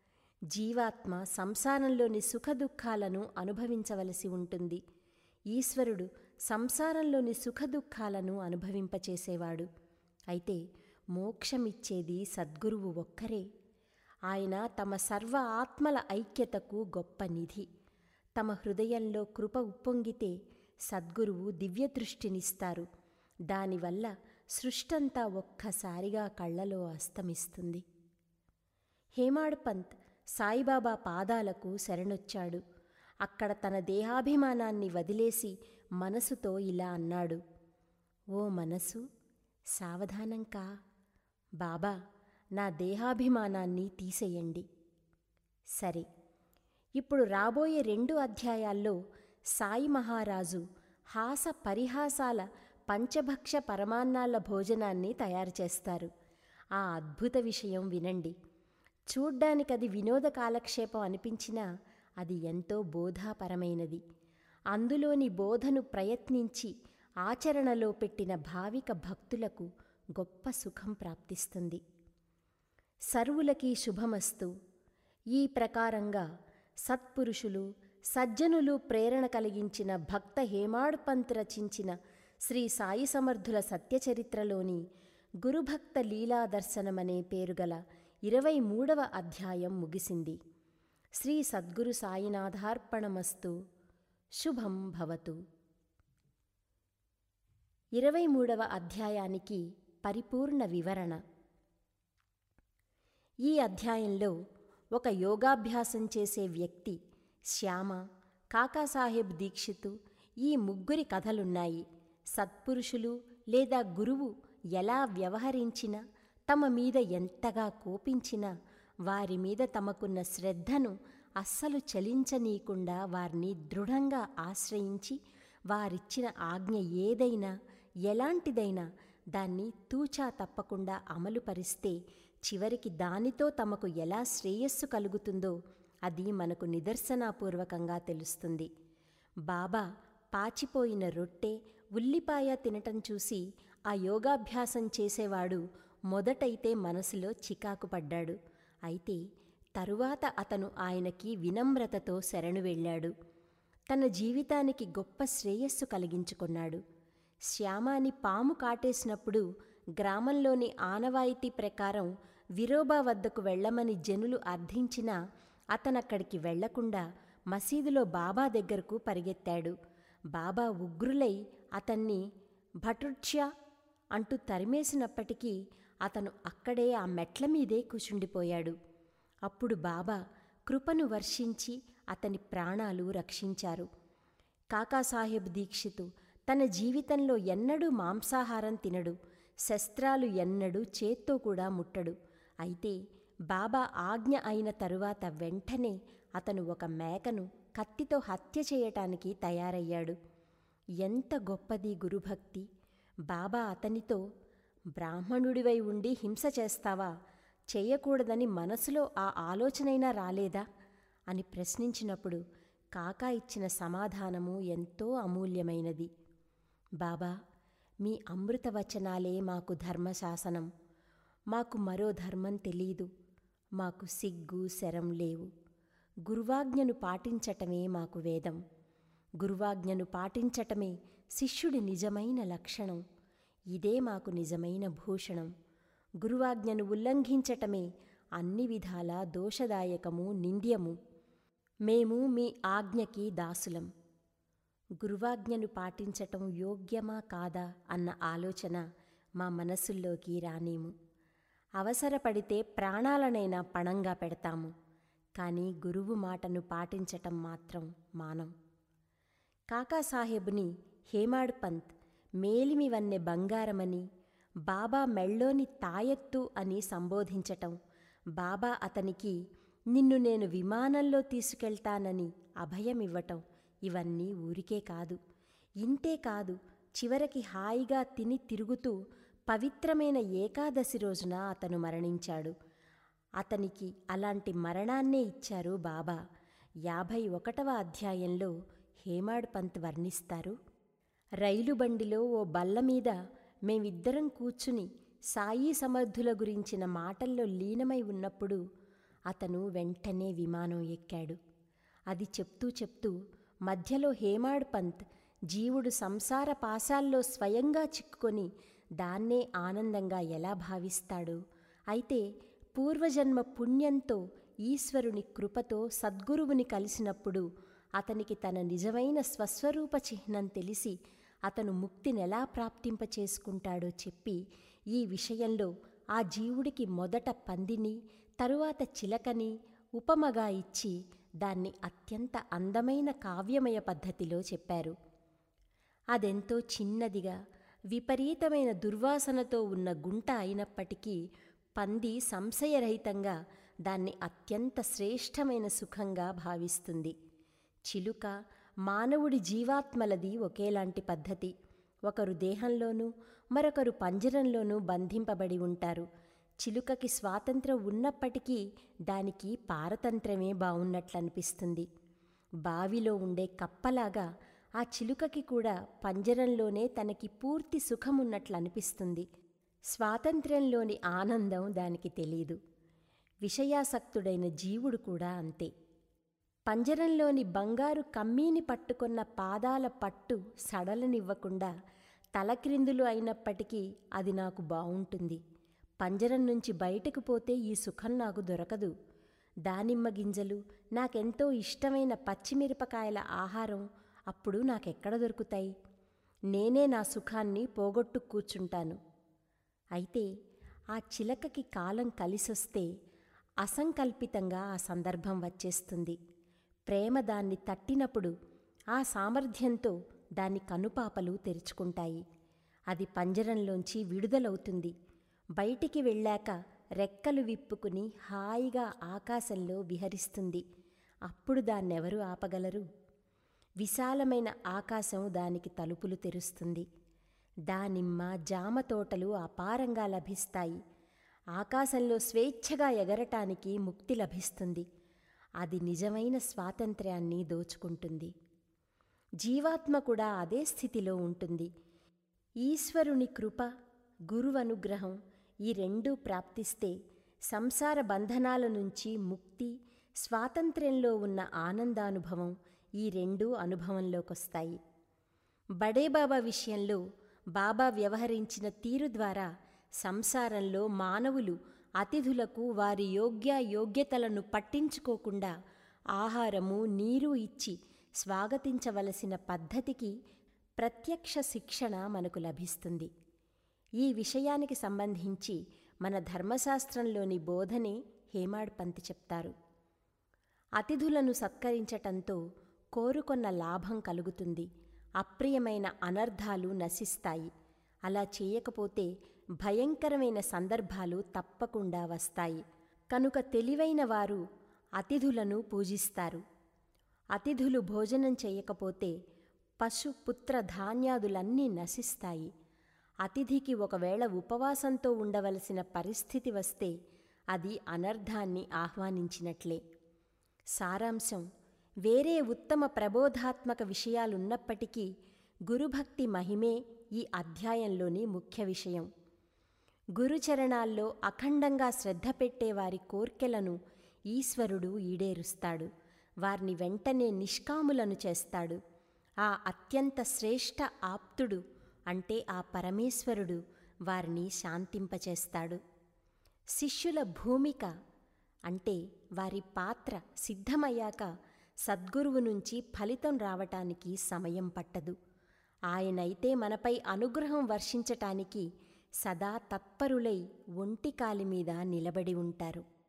జీవాత్మ సంసారంలోని సుఖదుఖాలను అనుభవించవలసి ఉంటుంది ఈశ్వరుడు సంసారంలోని సుఖదుఖాలను అనుభవింపచేసేవాడు అయితే మోక్షమిచ్చేది సద్గురువు ఒక్కరే ఆయన తమ సర్వ ఆత్మల ఐక్యతకు గొప్ప నిధి తమ హృదయంలో కృప ఉప్పొంగితే సద్గురువు దివ్యదృష్టినిస్తారు దానివల్ల సృష్టంతా ఒక్కసారిగా కళ్ళలో అస్తమిస్తుంది హేమాడ్ పంత్ సాయిబాబా పాదాలకు శరణొచ్చాడు అక్కడ తన దేహాభిమానాన్ని వదిలేసి మనసుతో ఇలా అన్నాడు ఓ మనసు సావధానం కా బాబా నా దేహాభిమానాన్ని తీసేయండి సరే ఇప్పుడు రాబోయే రెండు అధ్యాయాల్లో సాయి మహారాజు హాస పరిహాసాల పంచభక్ష పరమాన్నాల భోజనాన్ని తయారు చేస్తారు ఆ అద్భుత విషయం వినండి చూడ్డానికది వినోద కాలక్షేపం అనిపించినా అది ఎంతో బోధాపరమైనది అందులోని బోధను ప్రయత్నించి ఆచరణలో పెట్టిన భావిక భక్తులకు గొప్ప సుఖం ప్రాప్తిస్తుంది సర్వులకి శుభమస్తు ఈ ప్రకారంగా సత్పురుషులు సజ్జనులు ప్రేరణ కలిగించిన భక్త హేమాడ్ పంత్ రచించిన శ్రీ సాయి సమర్థుల సత్యచరిత్రలోని గురుభక్త లీలా దర్శనమనే పేరుగల ఇరవై మూడవ అధ్యాయం ముగిసింది శ్రీ సద్గురు సాయినాథార్పణమస్తు శుభం భవతు ఇరవై మూడవ అధ్యాయానికి పరిపూర్ణ వివరణ ఈ అధ్యాయంలో ఒక యోగాభ్యాసం చేసే వ్యక్తి శ్యామ కాకాసాహెబ్ దీక్షితు ఈ ముగ్గురి కథలున్నాయి సత్పురుషులు లేదా గురువు ఎలా వ్యవహరించినా తమ మీద ఎంతగా కోపించినా వారి మీద తమకున్న శ్రద్ధను అస్సలు చలించనీయకుండా వారిని దృఢంగా ఆశ్రయించి వారిచ్చిన ఆజ్ఞ ఏదైనా ఎలాంటిదైనా దాన్ని తూచా తప్పకుండా అమలుపరిస్తే చివరికి దానితో తమకు ఎలా శ్రేయస్సు కలుగుతుందో అది మనకు నిదర్శనాపూర్వకంగా తెలుస్తుంది బాబా పాచిపోయిన రొట్టె ఉల్లిపాయ తినటం చూసి ఆ యోగాభ్యాసం చేసేవాడు మొదటైతే మనసులో చికాకు పడ్డాడు అయితే తరువాత అతను ఆయనకి వినమ్రతతో శరణు వెళ్ళాడు తన జీవితానికి గొప్ప శ్రేయస్సు కలిగించుకున్నాడు శ్యామాని పాము కాటేసినప్పుడు గ్రామంలోని ఆనవాయితీ ప్రకారం విరోబా వద్దకు వెళ్ళమని జనులు అర్థించినా అతనక్కడికి వెళ్లకుండా మసీదులో బాబా దగ్గరకు పరిగెత్తాడు బాబా ఉగ్రులై అతన్ని భటుర్చ్యా అంటూ తరిమేసినప్పటికీ అతను అక్కడే ఆ మెట్ల మీదే కూచుండిపోయాడు అప్పుడు బాబా కృపను వర్షించి అతని ప్రాణాలు రక్షించారు కాకాసాహెబ్ దీక్షితు తన జీవితంలో ఎన్నడూ మాంసాహారం తినడు శస్త్రాలు ఎన్నడూ చేత్తో కూడా ముట్టడు అయితే బాబా ఆజ్ఞ అయిన తరువాత వెంటనే అతను ఒక మేకను కత్తితో హత్య చేయటానికి తయారయ్యాడు ఎంత గొప్పది గురుభక్తి బాబా అతనితో బ్రాహ్మణుడివై ఉండి హింస చేస్తావా చేయకూడదని మనసులో ఆ ఆలోచనైనా రాలేదా అని ప్రశ్నించినప్పుడు కాకా ఇచ్చిన సమాధానము ఎంతో అమూల్యమైనది బాబా మీ అమృతవచనాలే మాకు ధర్మశాసనం మాకు మరో ధర్మం తెలీదు మాకు సిగ్గు శరం లేవు గురువాజ్ఞను పాటించటమే మాకు వేదం గురువాజ్ఞను పాటించటమే శిష్యుడి నిజమైన లక్షణం ఇదే మాకు నిజమైన భూషణం గురువాజ్ఞను ఉల్లంఘించటమే అన్ని విధాల దోషదాయకము నింద్యము మేము మీ ఆజ్ఞకి దాసులం గురువాజ్ఞను పాటించటం యోగ్యమా కాదా అన్న ఆలోచన మా మనసుల్లోకి రానేము అవసరపడితే ప్రాణాలనైనా పణంగా పెడతాము కానీ గురువు మాటను పాటించటం మాత్రం మానం కాకాసాహెబ్ని హేమాడ్ పంత్ మేలిమి వన్నె బంగారమని బాబా మెళ్ళోని తాయెత్తు అని సంబోధించటం బాబా అతనికి నిన్ను నేను విమానంలో తీసుకెళ్తానని అభయమివ్వటం ఇవన్నీ ఊరికే కాదు ఇంతే కాదు చివరికి హాయిగా తిని తిరుగుతూ పవిత్రమైన ఏకాదశి రోజున అతను మరణించాడు అతనికి అలాంటి మరణాన్నే ఇచ్చారు బాబా యాభై ఒకటవ అధ్యాయంలో హేమాడ్ పంత్ వర్ణిస్తారు రైలు బండిలో ఓ బల్ల మీద మేమిద్దరం కూర్చుని సాయి సమర్థుల గురించిన మాటల్లో లీనమై ఉన్నప్పుడు అతను వెంటనే విమానం ఎక్కాడు అది చెప్తూ చెప్తూ మధ్యలో హేమాడ్ పంత్ జీవుడు సంసార పాశాల్లో స్వయంగా చిక్కుకొని దాన్నే ఆనందంగా ఎలా భావిస్తాడు అయితే పూర్వజన్మ పుణ్యంతో ఈశ్వరుని కృపతో సద్గురువుని కలిసినప్పుడు అతనికి తన నిజమైన స్వస్వరూప చిహ్నం తెలిసి అతను ముక్తినెలా ప్రాప్తింపచేసుకుంటాడో చెప్పి ఈ విషయంలో ఆ జీవుడికి మొదట పందిని తరువాత చిలకని ఉపమగా ఇచ్చి దాన్ని అత్యంత అందమైన కావ్యమయ పద్ధతిలో చెప్పారు అదెంతో చిన్నదిగా విపరీతమైన దుర్వాసనతో ఉన్న గుంట అయినప్పటికీ పంది సంశయరహితంగా దాన్ని అత్యంత శ్రేష్టమైన సుఖంగా భావిస్తుంది చిలుక మానవుడి జీవాత్మలది ఒకేలాంటి పద్ధతి ఒకరు దేహంలోనూ మరొకరు పంజరంలోనూ బంధింపబడి ఉంటారు చిలుకకి స్వాతంత్రం ఉన్నప్పటికీ దానికి పారతంత్రమే బావున్నట్లనిపిస్తుంది బావిలో ఉండే కప్పలాగా ఆ చిలుకకి కూడా పంజరంలోనే తనకి పూర్తి సుఖమున్నట్లనిపిస్తుంది స్వాతంత్ర్యంలోని ఆనందం దానికి తెలీదు విషయాసక్తుడైన జీవుడు కూడా అంతే పంజరంలోని బంగారు కమ్మీని పట్టుకున్న పాదాల పట్టు సడలనివ్వకుండా తలక్రిందులు అయినప్పటికీ అది నాకు బావుంటుంది పంజరం నుంచి బయటకు పోతే ఈ సుఖం నాకు దొరకదు దానిమ్మ గింజలు నాకెంతో ఇష్టమైన పచ్చిమిరపకాయల ఆహారం అప్పుడు నాకెక్కడ దొరుకుతాయి నేనే నా సుఖాన్ని పోగొట్టు కూర్చుంటాను అయితే ఆ చిలకకి కాలం కలిసొస్తే అసంకల్పితంగా ఆ సందర్భం వచ్చేస్తుంది ప్రేమ దాన్ని తట్టినప్పుడు ఆ సామర్థ్యంతో దాని కనుపాపలు తెరుచుకుంటాయి అది పంజరంలోంచి విడుదలవుతుంది బయటికి వెళ్ళాక రెక్కలు విప్పుకుని హాయిగా ఆకాశంలో విహరిస్తుంది అప్పుడు దాన్నెవరు ఆపగలరు విశాలమైన ఆకాశం దానికి తలుపులు తెరుస్తుంది దానిమ్మ జామ తోటలు అపారంగా లభిస్తాయి ఆకాశంలో స్వేచ్ఛగా ఎగరటానికి ముక్తి లభిస్తుంది అది నిజమైన స్వాతంత్ర్యాన్ని దోచుకుంటుంది జీవాత్మ కూడా అదే స్థితిలో ఉంటుంది ఈశ్వరుని కృప గురువనుగ్రహం ఈ రెండూ ప్రాప్తిస్తే సంసార బంధనాల నుంచి ముక్తి స్వాతంత్ర్యంలో ఉన్న ఆనందానుభవం ఈ రెండూ అనుభవంలోకొస్తాయి బడేబాబా విషయంలో బాబా వ్యవహరించిన తీరు ద్వారా సంసారంలో మానవులు అతిథులకు వారి యోగ్య యోగ్యతలను పట్టించుకోకుండా ఆహారము నీరు ఇచ్చి స్వాగతించవలసిన పద్ధతికి ప్రత్యక్ష శిక్షణ మనకు లభిస్తుంది ఈ విషయానికి సంబంధించి మన ధర్మశాస్త్రంలోని బోధనే హేమాడ్ పంత్ చెప్తారు అతిథులను సత్కరించటంతో కోరుకొన్న లాభం కలుగుతుంది అప్రియమైన అనర్థాలు నశిస్తాయి అలా చేయకపోతే భయంకరమైన సందర్భాలు తప్పకుండా వస్తాయి కనుక తెలివైన వారు అతిథులను పూజిస్తారు అతిథులు భోజనం చేయకపోతే పశు పుత్ర ధాన్యాదులన్నీ నశిస్తాయి అతిథికి ఒకవేళ ఉపవాసంతో ఉండవలసిన పరిస్థితి వస్తే అది అనర్థాన్ని ఆహ్వానించినట్లే సారాంశం వేరే ఉత్తమ ప్రబోధాత్మక విషయాలున్నప్పటికీ గురుభక్తి మహిమే ఈ అధ్యాయంలోని ముఖ్య విషయం గురుచరణాల్లో అఖండంగా శ్రద్ధ పెట్టే వారి కోర్కెలను ఈశ్వరుడు ఈడేరుస్తాడు వారిని వెంటనే నిష్కాములను చేస్తాడు ఆ అత్యంత శ్రేష్ఠ ఆప్తుడు అంటే ఆ పరమేశ్వరుడు వారిని శాంతింపచేస్తాడు శిష్యుల భూమిక అంటే వారి పాత్ర సిద్ధమయ్యాక సద్గురువు నుంచి ఫలితం రావటానికి సమయం పట్టదు ఆయనైతే మనపై అనుగ్రహం వర్షించటానికి సదా తత్పరులై ఒంటి కాలి మీద నిలబడి ఉంటారు